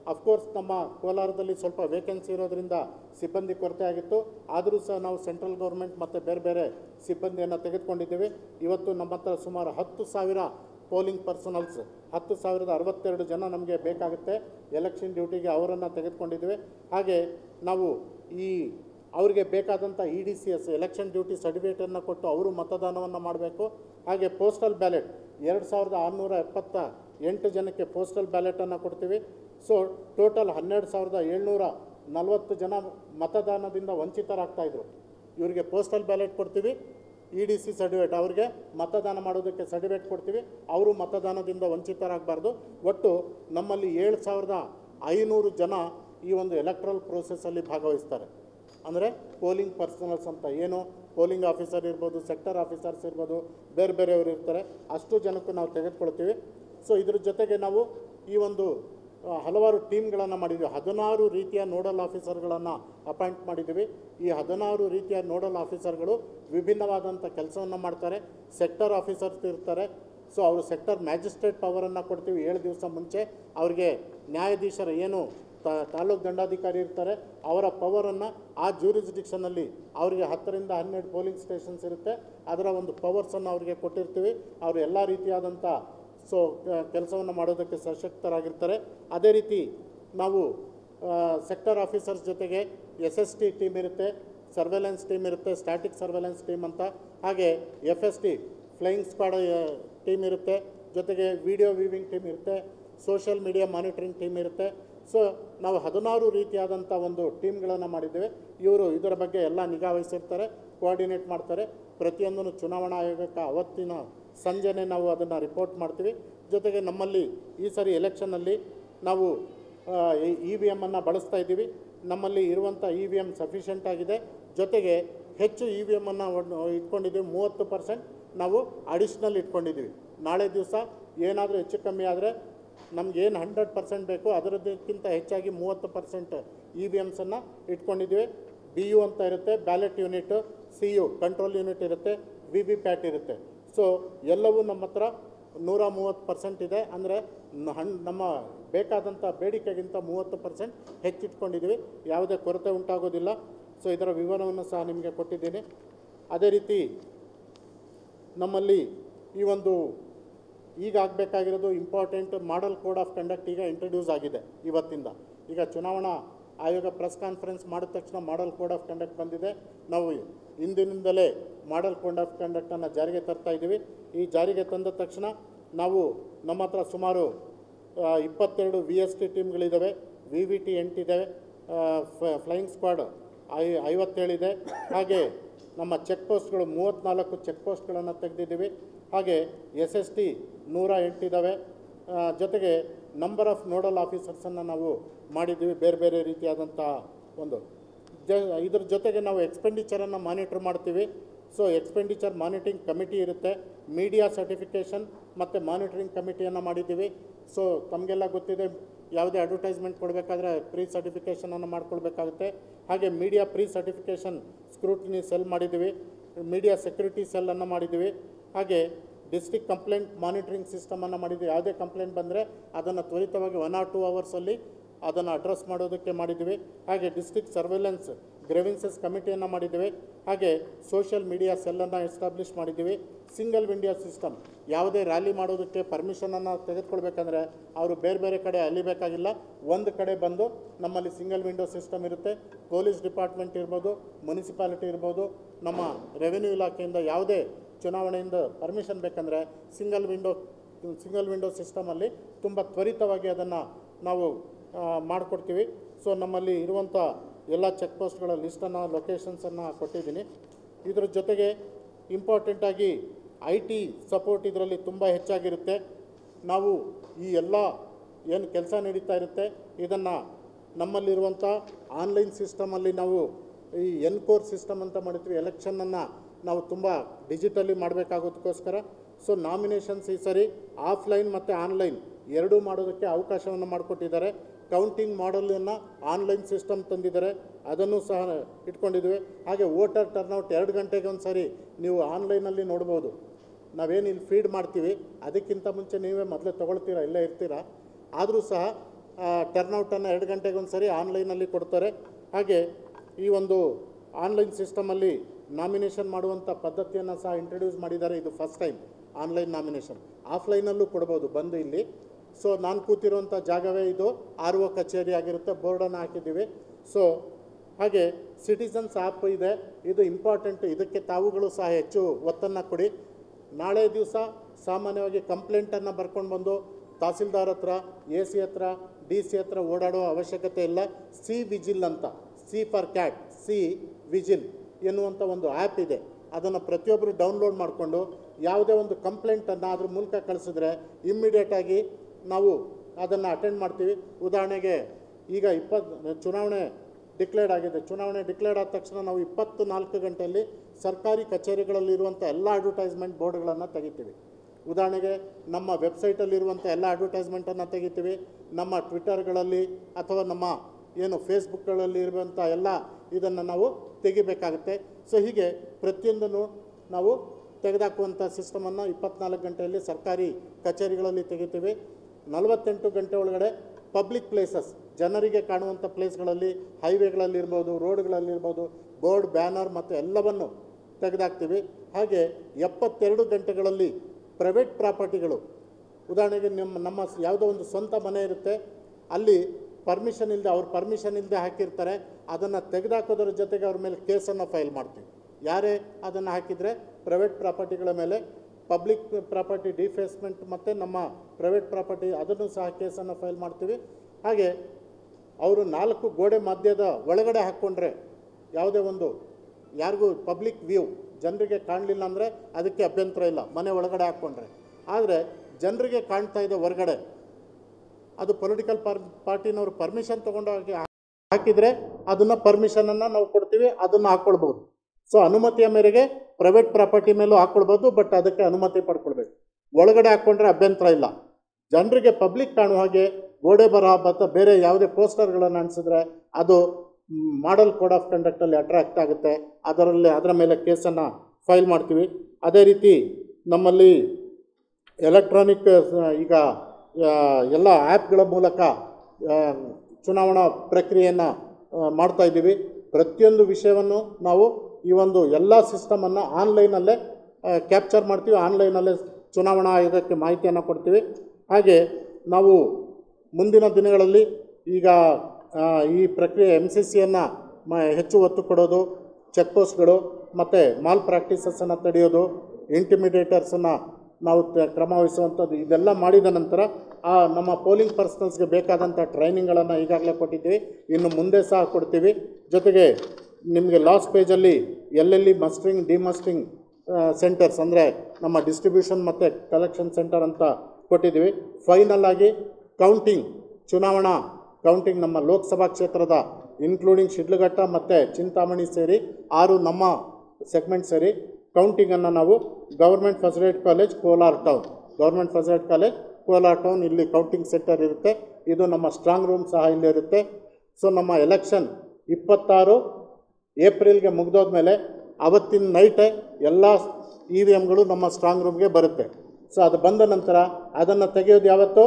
ಅಫ್ಕೋರ್ಸ್ ನಮ್ಮ ಕೋಲಾರದಲ್ಲಿ ಸ್ವಲ್ಪ ವೇಕೆನ್ಸಿ ಇರೋದ್ರಿಂದ ಸಿಬ್ಬಂದಿ ಕೊರತೆ ಆಗಿತ್ತು ಆದರೂ ಸಹ ನಾವು ಸೆಂಟ್ರಲ್ ಗೌರ್ಮೆಂಟ್ ಮತ್ತು ಬೇರೆ ಬೇರೆ ಸಿಬ್ಬಂದಿಯನ್ನು ತೆಗೆದುಕೊಂಡಿದ್ದೀವಿ ಇವತ್ತು ನಮ್ಮ ಹತ್ರ ಸುಮಾರು ಹತ್ತು ಸಾವಿರ ಪೋಲಿಂಗ್ ಪರ್ಸನಲ್ಸ್ ಹತ್ತು ಸಾವಿರದ ಅರವತ್ತೆರಡು ಜನ ನಮಗೆ ಬೇಕಾಗುತ್ತೆ ಎಲೆಕ್ಷನ್ ಡ್ಯೂಟಿಗೆ ಅವರನ್ನು ತೆಗೆದುಕೊಂಡಿದ್ದೀವಿ ಹಾಗೆ ನಾವು ಈ ಅವರಿಗೆ ಬೇಕಾದಂಥ E D C S election duty ಸರ್ಟಿಫಿಕೇಟನ್ನು ಕೊಟ್ಟು ಅವರು ಮತದಾನವನ್ನು ಮಾಡಬೇಕು ಹಾಗೆ ಪೋಸ್ಟಲ್ ಬ್ಯಾಲೆಟ್ ಎರಡು ಸಾವಿರದ ಆರುನೂರ ಎಪ್ಪತ್ತ ಎಂಟು ಜನಕ್ಕೆ ಪೋಸ್ಟಲ್ ಬ್ಯಾಲೆಟನ್ನು ಕೊಡ್ತೀವಿ ಸೊ ಟೋಟಲ್ ಹನ್ನೆರಡು ಸಾವಿರದ ಏಳ್ನೂರ ನಲವತ್ತು ಜನ ಮತದಾನದಿಂದ ವಂಚಿತರಾಗ್ತಾಯಿದ್ರು ಇವರಿಗೆ ಪೋಸ್ಟಲ್ ಬ್ಯಾಲೆಟ್ ಕೊಡ್ತೀವಿ ಇ ಡಿ ಸಿ ಸರ್ಟಿಫಿಕೇಟ್ ಅವ್ರಿಗೆ ಮತದಾನ ಮಾಡೋದಕ್ಕೆ ಸರ್ಟಿಫಿಕೇಟ್ ಕೊಡ್ತೀವಿ ಅವರು ಮತದಾನದಿಂದ ವಂಚಿತರಾಗಬಾರ್ದು ಒಟ್ಟು ನಮ್ಮಲ್ಲಿ ಏಳು ಸಾವಿರದ ಐನೂರು ಜನ ಈ ಒಂದು ಎಲೆಕ್ಟ್ರಲ್ ಪ್ರೋಸೆಸ್ಸಲ್ಲಿ ಭಾಗವಹಿಸ್ತಾರೆ ಅಂದರೆ ಪೋಲಿಂಗ್ ಪರ್ಸನಲ್ಸ್ ಅಂತ ಏನು ಪೋಲಿಂಗ್ ಆಫೀಸರ್ ಇರ್ಬೋದು ಸೆಕ್ಟರ್ ಆಫೀಸರ್ಸ್ ಇರ್ಬೋದು ಬೇರೆ ಬೇರೆಯವರು ಇರ್ತಾರೆ ಅಷ್ಟು ಜನಕ್ಕೂ ನಾವು ತೆಗೆದುಕೊಳ್ತೀವಿ ಸೊ ಇದ್ರ ಜೊತೆಗೆ ನಾವು ಈ ಒಂದು ಆ, ಹಲವಾರು ಟೀಮ್ಗಳನ್ನು ಮಾಡಿದ್ವಿ ಹದಿನಾರು ರೀತಿಯ ನೋಡಲ್ ಆಫೀಸರ್ಗಳನ್ನು ಅಪಾಯಿಂಟ್ ಮಾಡಿದ್ದೀವಿ ಈ ಹದಿನಾರು ರೀತಿಯ ನೋಡಲ್ ಆಫೀಸರ್ಗಳು ವಿಭಿನ್ನವಾದಂಥ ಕೆಲಸವನ್ನು ಮಾಡ್ತಾರೆ ಸೆಕ್ಟರ್ ಆಫೀಸರ್ಸ್ ಇರ್ತಾರೆ ಸೊ ಅವರು ಸೆಕ್ಟರ್ ಮ್ಯಾಜಿಸ್ಟ್ರೇಟ್ ಪವರನ್ನು ಕೊಡ್ತೀವಿ ಏಳು ದಿವಸ ಮುಂಚೆ ಅವರಿಗೆ ನ್ಯಾಯಾಧೀಶರ ಏನು ತಾ ತಾಲೂಕು ದಂಡಾಧಿಕಾರಿ ಇರ್ತಾರೆ ಅವರ ಪವರನ್ನು ಆ ಜೂರಿಸ್ಡಿಕ್ಷನಲ್ಲಿ ಅವರಿಗೆ ಹತ್ತರಿಂದ ಹನ್ನೆರಡು ಪೋಲಿಂಗ್ ಸ್ಟೇಷನ್ಸ್ ಇರುತ್ತೆ ಅದರ ಒಂದು ಪವರ್ಸನ್ನು ಅವರಿಗೆ ಕೊಟ್ಟಿರ್ತೀವಿ ಅವರು ಎಲ್ಲ ರೀತಿಯಾದಂಥ ಸೊ ಕೆಲಸವನ್ನು ಮಾಡೋದಕ್ಕೆ ಸಶಕ್ತರಾಗಿರ್ತಾರೆ ಅದೇ ರೀತಿ ನಾವು ಸೆಕ್ಟರ್ ಆಫೀಸರ್ಸ್ ಜೊತೆಗೆ ಎಸ್ ಎಸ್ ಟಿ ಟೀಮ್ ಇರುತ್ತೆ ಸರ್ವೆಲೆನ್ಸ್ ಟೀಮ್ ಇರುತ್ತೆ ಸ್ಟ್ಯಾಟಿಕ್ ಸರ್ವೆಲೆನ್ಸ್ ಟೀಮ್ ಅಂತ ಹಾಗೆ F S T flying squad team ಇರುತ್ತೆ ಜೊತೆಗೆ ವಿಡಿಯೋ ವೀವಿಂಗ್ ಟೀಮ್ ಇರುತ್ತೆ ಸೋಷಿಯಲ್ ಮೀಡಿಯಾ ಮಾನಿಟರಿಂಗ್ ಟೀಮ್ ಇರುತ್ತೆ ಸೊ ನಾವು ಹದಿನಾರು ರೀತಿಯಾದಂಥ ಒಂದು ಟೀಮ್ಗಳನ್ನು ಮಾಡಿದ್ದೇವೆ ಇವರು ಇದರ ಬಗ್ಗೆ ಎಲ್ಲ ನಿಗಾ ವಹಿಸಿರ್ತಾರೆ ಕೋಆರ್ಡಿನೇಟ್ ಮಾಡ್ತಾರೆ ಪ್ರತಿಯೊಂದನ್ನು ಚುನಾವಣಾ ಆಯೋಗಕ್ಕೆ ಅವತ್ತಿನ ಸಂಜೆನೇ ನಾವು ಅದನ್ನು ರಿಪೋರ್ಟ್ ಮಾಡ್ತೀವಿ ಜೊತೆಗೆ ನಮ್ಮಲ್ಲಿ ಈ ಸರಿ ಎಲೆಕ್ಷನ್ನಲ್ಲಿ ನಾವು ಇ ವಿ ಎಮ್ಮನ್ನು ಬಳಸ್ತಾ ಇದ್ದೀವಿ ನಮ್ಮಲ್ಲಿ ಇರುವಂಥ ಇ ವಿ ಎಮ್ ಸಫಿಷಿಯೆಂಟ್ ಆಗಿದೆ ಜೊತೆಗೆ ಹೆಚ್ಚು ಇ ವಿ ಎಮ್ಮನ್ನು ಇಟ್ಕೊಂಡಿದ್ದೀವಿ ಮೂವತ್ತು ಪರ್ಸೆಂಟ್ ನಾವು ಅಡಿಷ್ನಲ್ ಇಟ್ಕೊಂಡಿದ್ದೀವಿ ನಾಳೆ ದಿವಸ ಏನಾದರೂ ಹೆಚ್ಚು ಕಮ್ಮಿ ಆದರೆ ನಮಗೇನು ಹಂಡ್ರೆಡ್ ಪರ್ಸೆಂಟ್ ಬೇಕು ಅದರದಕ್ಕಿಂತ ಹೆಚ್ಚಾಗಿ ಮೂವತ್ತು ಪರ್ಸೆಂಟ್ ಇ ವಿ ಎಮ್ಸನ್ನು ಇಟ್ಕೊಂಡಿದ್ದೀವಿ ಬಿ ಯು ಅಂತ ಇರುತ್ತೆ ballot unit C U control unit ಇರುತ್ತೆ ವಿ ವಿ ಪ್ಯಾಟ್ ಇರುತ್ತೆ ಸೊ ಎಲ್ಲವೂ ನಮ್ಮ ಹತ್ರ ನೂರ ಮೂವತ್ತು ಪರ್ಸೆಂಟ್ ಇದೆ ಅಂದರೆ ಹಣ್ ನಮ್ಮ ಬೇಕಾದಂಥ ಬೇಡಿಕೆಗಿಂತ ಮೂವತ್ತು ಪರ್ಸೆಂಟ್ ಹೆಚ್ಚಿಟ್ಕೊಂಡಿದ್ದೀವಿ ಯಾವುದೇ ಕೊರತೆ ಉಂಟಾಗೋದಿಲ್ಲ ಸೊ ಇದರ ವಿವರವನ್ನು ಸಹ ನಿಮಗೆ ಕೊಟ್ಟಿದ್ದೀನಿ ಅದೇ ರೀತಿ ನಮ್ಮಲ್ಲಿ ಈ ಒಂದು ಈಗ ಆಗಬೇಕಾಗಿರೋದು important model code of conduct ಈಗ ಇಂಟ್ರಡ್ಯೂಸ್ ಆಗಿದೆ ಇವತ್ತಿಂದ ಈಗ ಚುನಾವಣಾ ಆಯೋಗ ಪ್ರೆಸ್ ಕಾನ್ಫರೆನ್ಸ್ ಮಾಡಿದ ತಕ್ಷಣ ಮಾಡಲ್ ಕೋಡ್ ಆಫ್ ಕಂಡಕ್ಟ್ ಬಂದಿದೆ ನಾವು ಇಂದಿನಿಂದಲೇ ಮಾಡಲ್ ಕೋಡ್ ಆಫ್ ಕಂಡಕ್ಟನ್ನು ಜಾರಿಗೆ ತರ್ತಾ ಇದ್ದೀವಿ ಈ ಜಾರಿಗೆ ತಂದ ತಕ್ಷಣ ನಾವು ನಮ್ಮ ಹತ್ರ ಸುಮಾರು ಆ, ಇಪ್ಪತ್ತೆರಡು ವಿ ಎಸ್ ಟಿ ಟೀಮ್ಗಳಿದ್ದಾವೆ ವಿ ವಿ ಟಿ ಎಂಟಿದೆ ಫ್ಲೈಯಿಂಗ್ ಸ್ಕ್ವಾಡ್ ಐ ಐವತ್ತೇಳಿದೆ ಹಾಗೆ ನಮ್ಮ ಚೆಕ್ ಪೋಸ್ಟ್ಗಳು ಮೂವತ್ತ್ನಾಲ್ಕು ಚೆಕ್ ಪೋಸ್ಟ್ಗಳನ್ನು ತೆಗೆದಿದ್ದೀವಿ ಹಾಗೆ ಎಸ್ ಎಸ್ ಟಿ ನೂರ ಎಂಟಿದ್ದಾವೆ ಆ, ಜೊತೆಗೆ ನಂಬರ್ ಆಫ್ ನೋಡಲ್ ಆಫೀಸರ್ಸನ್ನು ನಾವು ಮಾಡಿದ್ದೀವಿ ಬೇರೆ ಬೇರೆ ರೀತಿಯಾದಂಥ ಒಂದು ಜ ಇದ್ರ ಜೊತೆಗೆ ನಾವು ಎಕ್ಸ್ಪೆಂಡಿಚರನ್ನು ಮಾನಿಟ್ರ್ ಮಾಡ್ತೀವಿ ಸೊ ಎಕ್ಸ್ಪೆಂಡಿಚರ್ ಮಾನಿಟರಿಂಗ್ ಕಮಿಟಿ ಇರುತ್ತೆ ಮೀಡಿಯಾ ಸರ್ಟಿಫಿಕೇಷನ್ ಮತ್ತು ಮಾನಿಟರಿಂಗ್ ಕಮಿಟಿಯನ್ನು ಮಾಡಿದ್ದೀವಿ ಸೊ ತಮಗೆಲ್ಲ ಗೊತ್ತಿದೆ ಯಾವುದೇ ಅಡ್ವರ್ಟೈಸ್ಮೆಂಟ್ ಕೊಡಬೇಕಾದ್ರೆ ಪ್ರೀ ಸರ್ಟಿಫಿಕೇಷನನ್ನು ಮಾಡ್ಕೊಳ್ಬೇಕಾಗುತ್ತೆ ಹಾಗೆ media pre certification scrutiny cell ಮಾಡಿದ್ದೀವಿ ಮೀಡಿಯಾ ಸೆಕ್ಯೂರಿಟಿ ಸೆಲ್ಲನ್ನು ಮಾಡಿದ್ದೀವಿ ಹಾಗೆ ಡಿಸ್ಟ್ರಿಕ್ಟ್ ಕಂಪ್ಲೇಂಟ್ ಮಾನಿಟರಿಂಗ್ ಸಿಸ್ಟಮನ್ನು ಮಾಡಿದ್ದೀವಿ ಯಾವುದೇ ಕಂಪ್ಲೇಂಟ್ ಬಂದರೆ ಅದನ್ನು ತ್ವರಿತವಾಗಿ ಒನ್ ಆರ್ ಟೂ ಅವರ್ಸಲ್ಲಿ ಅದನ್ನು ಅಡ್ರೆಸ್ ಮಾಡೋದಕ್ಕೆ ಮಾಡಿದ್ದೀವಿ ಹಾಗೆ ಡಿಸ್ಟ್ರಿಕ್ಟ್ ಸರ್ವೆಲೆನ್ಸ್ ಗ್ರೆವಿನ್ಸಸ್ ಕಮಿಟಿಯನ್ನು ಮಾಡಿದ್ದೀವಿ ಹಾಗೆ ಸೋಷಿಯಲ್ ಮೀಡಿಯಾ ಸೆಲ್ಲನ್ನು ಎಸ್ಟಾಬ್ಲಿಷ್ ಮಾಡಿದ್ದೀವಿ ಸಿಂಗಲ್ ವಿಂಡಿಯೋ ಸಿಸ್ಟಮ್ ಯಾವುದೇ ರ್ಯಾಲಿ ಮಾಡೋದಕ್ಕೆ ಪರ್ಮಿಷನನ್ನು ತೆಗೆದುಕೊಳ್ಬೇಕಂದ್ರೆ ಅವರು ಬೇರೆ ಬೇರೆ ಕಡೆ ಅಲಿಬೇಕಾಗಿಲ್ಲ ಒಂದು ಕಡೆ ಬಂದು ನಮ್ಮಲ್ಲಿ ಸಿಂಗಲ್ ವಿಂಡೋ ಸಿಸ್ಟಮ್ ಇರುತ್ತೆ ಪೊಲೀಸ್ ಡಿಪಾರ್ಟ್ಮೆಂಟ್ ಇರ್ಬೋದು ಮುನ್ಸಿಪಾಲಿಟಿ ಇರ್ಬೋದು ನಮ್ಮ ರೆವೆನ್ಯೂ ಇಲಾಖೆಯಿಂದ ಯಾವುದೇ ಚುನಾವಣೆಯಿಂದ ಪರ್ಮಿಷನ್ ಬೇಕಂದರೆ ಸಿಂಗಲ್ ವಿಂಡೋ ಸಿಂಗಲ್ ವಿಂಡೋ ಸಿಸ್ಟಮಲ್ಲಿ ತುಂಬ ತ್ವರಿತವಾಗಿ ಅದನ್ನು ನಾವು ಆ, ಮಾಡಿಕೊಡ್ತೀವಿ ಸೊ ನಮ್ಮಲ್ಲಿ ಇರುವಂಥ ಎಲ್ಲ ಚೆಕ್ ಪೋಸ್ಟ್ಗಳ ಲಿಸ್ಟನ್ನು ಲೊಕೇಶನ್ಸನ್ನು ಕೊಟ್ಟಿದ್ದೀನಿ ಇದ್ರ ಜೊತೆಗೆ ಇಂಪಾರ್ಟೆಂಟಾಗಿ ಐ ಟಿ ಸಪೋರ್ಟ್ ಇದರಲ್ಲಿ ತುಂಬ ಹೆಚ್ಚಾಗಿರುತ್ತೆ ನಾವು ಈ ಎಲ್ಲ ಏನು ಕೆಲಸ ನಡೀತಾ ಇರುತ್ತೆ ಇದನ್ನು ನಮ್ಮಲ್ಲಿರುವಂಥ ಆನ್ಲೈನ್ ಸಿಸ್ಟಮಲ್ಲಿ ನಾವು ಈ ಎನ್ ಕೋರ್ ಸಿಸ್ಟಮ್ ಅಂತ ಮಾಡಿದ್ವಿ ಎಲೆಕ್ಷನನ್ನು ನಾವು ತುಂಬ ಡಿಜಿಟಲಿ ಮಾಡಬೇಕಾಗೋದಕ್ಕೋಸ್ಕರ ಸೊ ನಾಮಿನೇಷನ್ಸ್ ಈ ಸರಿ ಆಫ್ಲೈನ್ ಮತ್ತು ಆನ್ಲೈನ್ ಎರಡೂ ಮಾಡೋದಕ್ಕೆ ಅವಕಾಶವನ್ನು ಮಾಡಿಕೊಟ್ಟಿದ್ದಾರೆ ಕೌಂಟಿಂಗ್ ಮಾಡಲನ್ನು ಆನ್ಲೈನ್ ಸಿಸ್ಟಮ್ ತಂದಿದ್ದಾರೆ ಅದನ್ನು ಸಹ ಇಟ್ಕೊಂಡಿದ್ದೀವಿ ಹಾಗೆ ವೋಟರ್ ಟರ್ನೌಟ್ ಎರಡು ಗಂಟೆಗೆ ಒಂದು ಸಾರಿ ನೀವು ಆನ್ಲೈನಲ್ಲಿ ನೋಡ್ಬೋದು ನಾವೇನು ಇಲ್ಲಿ ಫೀಡ್ ಮಾಡ್ತೀವಿ ಅದಕ್ಕಿಂತ ಮುಂಚೆ ನೀವೇ ಮೊದಲೇ ತೊಗೊಳ್ತೀರಾ ಇಲ್ಲೇ ಇರ್ತೀರಾ ಆದರೂ ಸಹ ಟರ್ನೌಟನ್ನು ಎರಡು ಗಂಟೆಗೆ ಒಂದು ಸರಿ ಆನ್ಲೈನಲ್ಲಿ ಕೊಡ್ತಾರೆ ಹಾಗೆ ಈ ಒಂದು ಆನ್ಲೈನ್ ಸಿಸ್ಟಮಲ್ಲಿ ನಾಮಿನೇಷನ್ ಮಾಡುವಂಥ ಪದ್ಧತಿಯನ್ನು ಸಹ ಇಂಟ್ರಡ್ಯೂಸ್ ಮಾಡಿದ್ದಾರೆ ಇದು ಫಸ್ಟ್ ಟೈಮ್ ಆನ್ಲೈನ್ ನಾಮಿನೇಷನ್ ಆಫ್ಲೈನಲ್ಲೂ ಕೊಡ್ಬೋದು ಬಂದು ಇಲ್ಲಿ ಸೊ ನಾನು ಕೂತಿರುವಂಥ ಜಾಗವೇ ಇದು ಆರ್ ಒ ಕಚೇರಿ ಆಗಿರುತ್ತೆ ಬೋರ್ಡನ್ನು ಹಾಕಿದ್ದೀವಿ ಸೊ ಹಾಗೆ ಸಿಟಿಸನ್ಸ್ ಆ್ಯಪ್ ಇದೆ ಇದು ಇಂಪಾರ್ಟೆಂಟ್ ಇದಕ್ಕೆ ತಾವುಗಳು ಸಹ ಹೆಚ್ಚು ಒತ್ತನ್ನು ಕೊಡಿ ನಾಳೆ ದಿವಸ ಸಾಮಾನ್ಯವಾಗಿ ಕಂಪ್ಲೇಂಟನ್ನು ಬರ್ಕೊಂಡು ಬಂದು ತಹಸೀಲ್ದಾರ್ ಹತ್ರ ಎ ಸಿ ಹತ್ರ ಡಿ ಸಿ ಹತ್ರ ಓಡಾಡೋ ಅವಶ್ಯಕತೆ ಇಲ್ಲ ಸಿ ವಿಜಿಲ್ ಅಂತ C for cat C vigil ಎನ್ನುವಂಥ ಒಂದು ಆ್ಯಪ್ ಇದೆ ಅದನ್ನು ಪ್ರತಿಯೊಬ್ಬರು ಡೌನ್ಲೋಡ್ ಮಾಡಿಕೊಂಡು ಯಾವುದೇ ಒಂದು ಕಂಪ್ಲೇಂಟನ್ನು ಅದ್ರ ಮೂಲಕ ಕಳಿಸಿದ್ರೆ ಇಮ್ಮಿಡಿಯೇಟಾಗಿ ನಾವು ಅದನ್ನು ಅಟೆಂಡ್ ಮಾಡ್ತೀವಿ ಉದಾಹರಣೆಗೆ ಈಗ ಇಪ್ಪತ್ತು ಚುನಾವಣೆ ಡಿಕ್ಲೇರ್ಡ್ ಆಗಿದೆ ಚುನಾವಣೆ ಡಿಕ್ಲೇರ್ಡ್ ಆದ ತಕ್ಷಣ ನಾವು ಇಪ್ಪತ್ತು ನಾಲ್ಕು ಗಂಟೆಯಲ್ಲಿ ಸರ್ಕಾರಿ ಕಚೇರಿಗಳಲ್ಲಿರುವಂಥ ಎಲ್ಲ ಅಡ್ವರ್ಟೈಸ್ಮೆಂಟ್ ಬೋರ್ಡ್ಗಳನ್ನು ತೆಗಿತೀವಿ ಉದಾಹರಣೆಗೆ ನಮ್ಮ ವೆಬ್ಸೈಟಲ್ಲಿರುವಂಥ ಎಲ್ಲ ಅಡ್ವರ್ಟೈಸ್ಮೆಂಟನ್ನು ತೆಗಿತೀವಿ ನಮ್ಮ ಟ್ವಿಟ್ಟರ್ಗಳಲ್ಲಿ ಅಥವಾ ನಮ್ಮ ಏನು ಫೇಸ್ಬುಕ್ಗಳಲ್ಲಿ ಇರುವಂಥ ಎಲ್ಲ ಇದನ್ನು ನಾವು ತೆಗಿಬೇಕಾಗುತ್ತೆ ಸೊ ಹೀಗೆ ಪ್ರತಿಯೊಂದನ್ನು ನಾವು ತೆಗೆದಾಕುವಂಥ ಸಿಸ್ಟಮನ್ನು ಇಪ್ಪತ್ನಾಲ್ಕು ಗಂಟೆಯಲ್ಲಿ ಸರ್ಕಾರಿ ಕಚೇರಿಗಳಲ್ಲಿ ತೆಗಿತೀವಿ ನಲವತ್ತೆಂಟು ಗಂಟೆ ಒಳಗಡೆ ಪಬ್ಲಿಕ್ ಪ್ಲೇಸಸ್ ಜನರಿಗೆ ಕಾಣುವಂಥ ಪ್ಲೇಸ್ಗಳಲ್ಲಿ ಹೈವೇಗಳಲ್ಲಿರ್ಬೋದು ರೋಡ್ಗಳಲ್ಲಿರ್ಬೋದು ಬೋರ್ಡ್ ಬ್ಯಾನರ್ ಮತ್ತು ಎಲ್ಲವನ್ನು ತೆಗೆದಾಕ್ತೀವಿ ಹಾಗೆ ಎಪ್ಪತ್ತೆರಡು ಗಂಟೆಗಳಲ್ಲಿ ಪ್ರೈವೇಟ್ ಪ್ರಾಪರ್ಟಿಗಳು ಉದಾಹರಣೆಗೆ ನಿಮ್ಮ ನಮ್ಮ ಸ್- ಯಾವುದೋ ಒಂದು ಸ್ವಂತ ಮನೆ ಇರುತ್ತೆ ಅಲ್ಲಿ ಪರ್ಮಿಷನ್ ಇಲ್ಲದೆ ಅವ್ರ ಪರ್ಮಿಷನ್ ಇಲ್ಲದೆ ಹಾಕಿರ್ತಾರೆ ಅದನ್ನು ತೆಗೆದಾಕೋದ್ರ ಜೊತೆಗೆ ಅವ್ರ ಮೇಲೆ ಕೇಸನ್ನು ಫೈಲ್ ಮಾಡ್ತೀವಿ ಯಾರೇ ಅದನ್ನು ಹಾಕಿದರೆ ಪ್ರೈವೇಟ್ ಪ್ರಾಪರ್ಟಿಗಳ ಮೇಲೆ ಪಬ್ಲಿಕ್ ಪ್ರಾಪರ್ಟಿ ಡಿಫೇಸ್ಮೆಂಟ್ ಮತ್ತು ನಮ್ಮ ಪ್ರೈವೇಟ್ ಪ್ರಾಪರ್ಟಿ ಅದನ್ನು ಸಹ ಕೇಸನ್ನು ಫೈಲ್ ಮಾಡ್ತೀವಿ ಹಾಗೆ ಅವರು ನಾಲ್ಕು ಗೋಡೆ ಮಧ್ಯದ ಒಳಗಡೆ ಹಾಕ್ಕೊಂಡ್ರೆ ಯಾವುದೇ ಒಂದು ಯಾರಿಗೂ ಪಬ್ಲಿಕ್ ವ್ಯೂ ಜನರಿಗೆ ಕಾಣಲಿಲ್ಲ ಅಂದರೆ ಅದಕ್ಕೆ ಅಭ್ಯಂತರ ಇಲ್ಲ ಮನೆ ಒಳಗಡೆ ಹಾಕ್ಕೊಂಡ್ರೆ ಆದರೆ ಜನರಿಗೆ ಕಾಣ್ತಾ ಇದೆ ಹೊರಗಡೆ ಅದು ಪೊಲಿಟಿಕಲ್ ಪಾರ್ ಪಾರ್ಟಿನವರು ಪರ್ಮಿಷನ್ ತೊಗೊಂಡೋಗಿ ಹಾಕಿದರೆ ಅದನ್ನು ಪರ್ಮಿಷನನ್ನು ನಾವು ಕೊಡ್ತೀವಿ ಅದನ್ನು ಹಾಕ್ಕೊಳ್ಬೋದು ಸೊ ಅನುಮತಿಯ ಮೇರೆಗೆ ಪ್ರೈವೇಟ್ ಪ್ರಾಪರ್ಟಿ ಮೇಲೂ ಹಾಕ್ಕೊಳ್ಬೋದು ಬಟ್ ಅದಕ್ಕೆ ಅನುಮತಿ ಪಡ್ಕೊಳ್ಬೇಕು ಒಳಗಡೆ ಹಾಕ್ಕೊಂಡ್ರೆ ಅಭ್ಯಂತರ ಇಲ್ಲ ಜನರಿಗೆ ಪಬ್ಲಿಕ್ ಕಾಣುವ ಹಾಗೆ ಗೋಡೆ ಬರಹ ಮತ್ತು ಬೇರೆ ಯಾವುದೇ ಪೋಸ್ಟರ್ಗಳನ್ನು ಅನಿಸಿದ್ರೆ ಅದು ಮಾಡಲ್ ಕೋಡ್ ಆಫ್ ಕಂಡಕ್ಟಲ್ಲಿ ಅಟ್ರಾಕ್ಟ್ ಆಗುತ್ತೆ ಅದರಲ್ಲಿ ಅದರ ಮೇಲೆ ಕೇಸನ್ನು ಫೈಲ್ ಮಾಡ್ತೀವಿ ಅದೇ ರೀತಿ ನಮ್ಮಲ್ಲಿ ಎಲೆಕ್ಟ್ರಾನಿಕ್ ಈಗ ಆ, ಎಲ್ಲ ಆ್ಯಪ್ಗಳ ಮೂಲಕ ಆ, ಚುನಾವಣಾ ಪ್ರಕ್ರಿಯೆಯನ್ನು ಮಾಡ್ತಾ ಇದ್ದೀವಿ ಪ್ರತಿಯೊಂದು ವಿಷಯವನ್ನು ನಾವು ಈ ಒಂದು ಎಲ್ಲ ಸಿಸ್ಟಮನ್ನು ಆನ್ಲೈನಲ್ಲೇ ಕ್ಯಾಪ್ಚರ್ ಮಾಡ್ತೀವಿ ಆನ್ಲೈನಲ್ಲೇ ಚುನಾವಣಾ ಆಯೋಗಕ್ಕೆ ಮಾಹಿತಿಯನ್ನು ಕೊಡ್ತೀವಿ ಹಾಗೆ ನಾವು ಮುಂದಿನ ದಿನಗಳಲ್ಲಿ ಈಗ ಆ, ಈ ಪ್ರಕ್ರಿಯೆ ಎಮ್ ಸಿ ಸಿಯನ್ನು ಮ ಹೆಚ್ಚು ಒತ್ತು ಕೊಡೋದು ಚೆಕ್ ಪೋಸ್ಟ್ಗಳು ಮತ್ತು ಮಾಲ್ ಪ್ರಾಕ್ಟೀಸಸನ್ನು ತಡೆಯೋದು ಇಂಟಿಮಿಡೇಟರ್ಸನ್ನು ನಾವು ತ- ಕ್ರಮ ವಹಿಸುವಂಥದ್ದು ಇದೆಲ್ಲ ಮಾಡಿದ ನಂತರ ಆ ನಮ್ಮ ಪೋಲಿಂಗ್ ಪರ್ಸನಲ್ಸ್ಗೆ ಬೇಕಾದಂಥ ಟ್ರೈನಿಂಗ್ಗಳನ್ನು ಈಗಾಗಲೇ ಕೊಟ್ಟಿದ್ದೀವಿ ಇನ್ನು ಮುಂದೆ ಸಹ ಕೊಡ್ತೀವಿ ಜೊತೆಗೆ ನಿಮಗೆ ಲಾಸ್ಟ್ ಪೇಜಲ್ಲಿ ಎಲ್ಲೆಲ್ಲಿ ಮಸ್ಟ್ರಿಂಗ್ ಡಿಮಸ್ಟ್ರಿಂಗ್ ಸೆಂಟರ್ಸ್ ಅಂದರೆ ನಮ್ಮ ಡಿಸ್ಟ್ರಿಬ್ಯೂಷನ್ ಮತ್ತು ಕಲೆಕ್ಷನ್ ಸೆಂಟರ್ ಅಂತ ಕೊಟ್ಟಿದ್ದೀವಿ ಫೈನಲ್ ಆಗಿ ಕೌಂಟಿಂಗ್ ಚುನಾವಣಾ ಕೌಂಟಿಂಗ್ ನಮ್ಮ ಲೋಕಸಭಾ ಕ್ಷೇತ್ರದ ಇನ್ಕ್ಲೂಡಿಂಗ್ ಶಿಡ್ಲಘಟ್ಟ ಮತ್ತು ಚಿಂತಾಮಣಿ ಸೇರಿ ಆರು ನಮ್ಮ ಸೆಗ್ಮೆಂಟ್ ಸೇರಿ ಕೌಂಟಿಂಗನ್ನು ನಾವು government first college Kolar town government first college Kolar town ಇಲ್ಲಿ ಕೌಂಟಿಂಗ್ ಸೆಂಟರ್ ಇರುತ್ತೆ ಇದು ನಮ್ಮ ಸ್ಟ್ರಾಂಗ್ ರೂಮ್ ಸಹ ಇಲ್ಲಿ ಇರುತ್ತೆ ಸೊ ನಮ್ಮ ಎಲೆಕ್ಷನ್ ಇಪ್ಪತ್ತಾರು ಏಪ್ರಿಲ್ಗೆ ಮುಗಿದೋದ್ಮೇಲೆ ಅವತ್ತಿನ ನೈಟೇ ಎಲ್ಲ ಇ ವಿ ಎಮ್ಗಳು ನಮ್ಮ ಸ್ಟ್ರಾಂಗ್ ರೂಮ್ಗೆ ಬರುತ್ತೆ ಸೊ ಅದು ಬಂದ ನಂತರ ಅದನ್ನು ತೆಗೆಯೋದು ಯಾವತ್ತು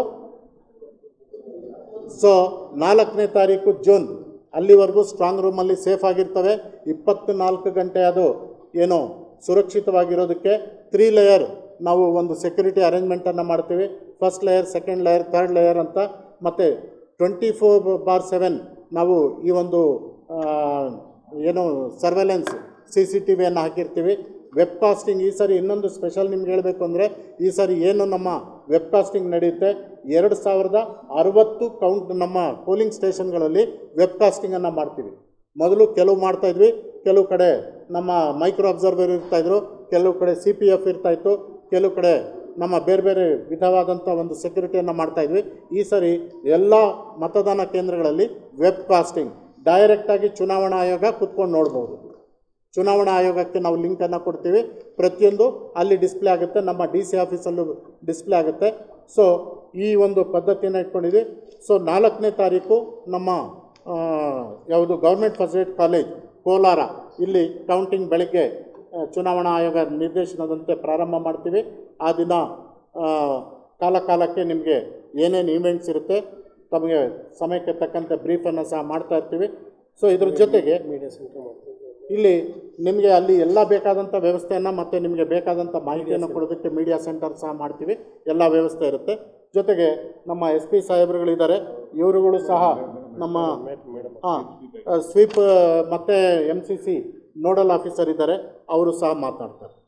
ಸೊ ನಾಲ್ಕನೇ ತಾರೀಕು ಜೂನ್ ಅಲ್ಲಿವರೆಗೂ ಸ್ಟ್ರಾಂಗ್ ರೂಮಲ್ಲಿ ಸೇಫ್ ಆಗಿರ್ತವೆ ಇಪ್ಪತ್ತು ನಾಲ್ಕು ಗಂಟೆ ಅದು ಏನು ಸುರಕ್ಷಿತವಾಗಿರೋದಕ್ಕೆ ತ್ರೀ ಲೇಯರ್ ನಾವು ಒಂದು ಸೆಕ್ಯೂರಿಟಿ ಅರೇಂಜ್ಮೆಂಟನ್ನು ಮಾಡ್ತೀವಿ first layer second layer third layer ಅಂತ ಮತ್ತು ಟ್ವೆಂಟಿ ಫೋರ್ ಬಾರ್ ಸೆವೆನ್ ನಾವು ಈ ಒಂದು ಆ, ಏನು ಸರ್ವೆಲೆನ್ಸ್ ಸಿ ಸಿ ಟಿ ವಿಯನ್ನು ಹಾಕಿರ್ತೀವಿ ವೆಬ್ ಕಾಸ್ಟಿಂಗ್ ಈ ಸರಿ ಇನ್ನೊಂದು ಸ್ಪೆಷಲ್ ನಿಮ್ಗೆ ಹೇಳಬೇಕು ಅಂದರೆ ಈ ಸರಿ ಏನು ನಮ್ಮ ವೆಬ್ ಕಾಸ್ಟಿಂಗ್ ನಡೆಯುತ್ತೆ ಎರಡು ಸಾವಿರದ ಅರವತ್ತು ಕೌಂಟ್ ನಮ್ಮ ಪೋಲಿಂಗ್ ಸ್ಟೇಷನ್ಗಳಲ್ಲಿ ವೆಬ್ ಕಾಸ್ಟಿಂಗನ್ನು ಮಾಡ್ತೀವಿ ಮೊದಲು ಕೆಲವು ಮಾಡ್ತಾಯಿದ್ವಿ ಕೆಲವು ಕಡೆ ನಮ್ಮ ಮೈಕ್ರೋ ಅಬ್ಸರ್ವರ್ ಇರ್ತಾಯಿದ್ರು ಕೆಲವು ಕಡೆ ಸಿ ಪಿ ಎಫ್ ಇರ್ತಾಯಿತ್ತು ಕೆಲವು ಕಡೆ ನಮ್ಮ ಬೇರೆ ಬೇರೆ ವಿಧವಾದಂಥ ಒಂದು ಸೆಕ್ಯೂರಿಟಿಯನ್ನು ಮಾಡ್ತಾಯಿದ್ವಿ ಈ ಸರಿ ಎಲ್ಲ ಮತದಾನ ಕೇಂದ್ರಗಳಲ್ಲಿ ವೆಬ್ ಕಾಸ್ಟಿಂಗ್ ಡೈರೆಕ್ಟಾಗಿ ಚುನಾವಣಾ ಆಯೋಗ ಕೂತ್ಕೊಂಡು ನೋಡ್ಬೋದು ಚುನಾವಣಾ ಆಯೋಗಕ್ಕೆ ನಾವು ಲಿಂಕನ್ನು ಕೊಡ್ತೀವಿ ಪ್ರತಿಯೊಂದು ಅಲ್ಲಿ ಡಿಸ್ಪ್ಲೇ ಆಗುತ್ತೆ ನಮ್ಮ ಡಿ ಸಿ ಆಫೀಸಲ್ಲೂ ಡಿಸ್ಪ್ಲೇ ಆಗುತ್ತೆ ಸೊ ಈ ಒಂದು ಪದ್ಧತಿಯನ್ನು ಇಟ್ಕೊಂಡಿದ್ವಿ ಸೊ ನಾಲ್ಕನೇ ತಾರೀಕು ನಮ್ಮ ಆ, ಯಾವುದು government first aid college Kolar ಇಲ್ಲಿ ಕೌಂಟಿಂಗ್ ಬೆಳಗ್ಗೆ ಆ, ಚುನಾವಣಾ ಆಯೋಗ ನಿರ್ದೇಶನದಂತೆ ಪ್ರಾರಂಭ ಮಾಡ್ತೀವಿ ಆ ದಿನ ಆ, ಕಾಲ ಕಾಲಕ್ಕೆ ನಿಮಗೆ ಏನೇನು ಈವೆಂಟ್ಸ್ ಇರುತ್ತೆ ತಮಗೆ ಸಮಯಕ್ಕೆ ತಕ್ಕಂತೆ ಬ್ರೀಫನ್ನು ಸಹ ಮಾಡ್ತಾ ಇರ್ತೀವಿ ಸೊ ಇದ್ರ ಜೊತೆಗೆ ಮೀಡಿಯಾ ಸೆಂಟರ್ ಮಾಡ್ತೀವಿ ಇಲ್ಲಿ ನಿಮಗೆ ಅಲ್ಲಿ ಎಲ್ಲ ಬೇಕಾದಂಥ ವ್ಯವಸ್ಥೆಯನ್ನು ಮತ್ತು ನಿಮಗೆ ಬೇಕಾದಂಥ ಮಾಹಿತಿಯನ್ನು ಕೊಡೋದಕ್ಕೆ ಮೀಡಿಯಾ ಸೆಂಟರ್ ಸಹ ಮಾಡ್ತೀವಿ ಎಲ್ಲ ವ್ಯವಸ್ಥೆ ಇರುತ್ತೆ ಜೊತೆಗೆ ನಮ್ಮ ಎಸ್ ಪಿ ಸಾಹೇಬರುಗಳಿದ್ದಾರೆ ಇವರುಗಳು ಸಹ ನಮ್ಮ ಮೇಡಮ್ ಹಾಂ ಸ್ವೀಪ್ ಮತ್ತು M C C nodal officer ಇದ್ದಾರೆ ಅವರು ಸಹ ಮಾತನಾಡ್ತಾರೆ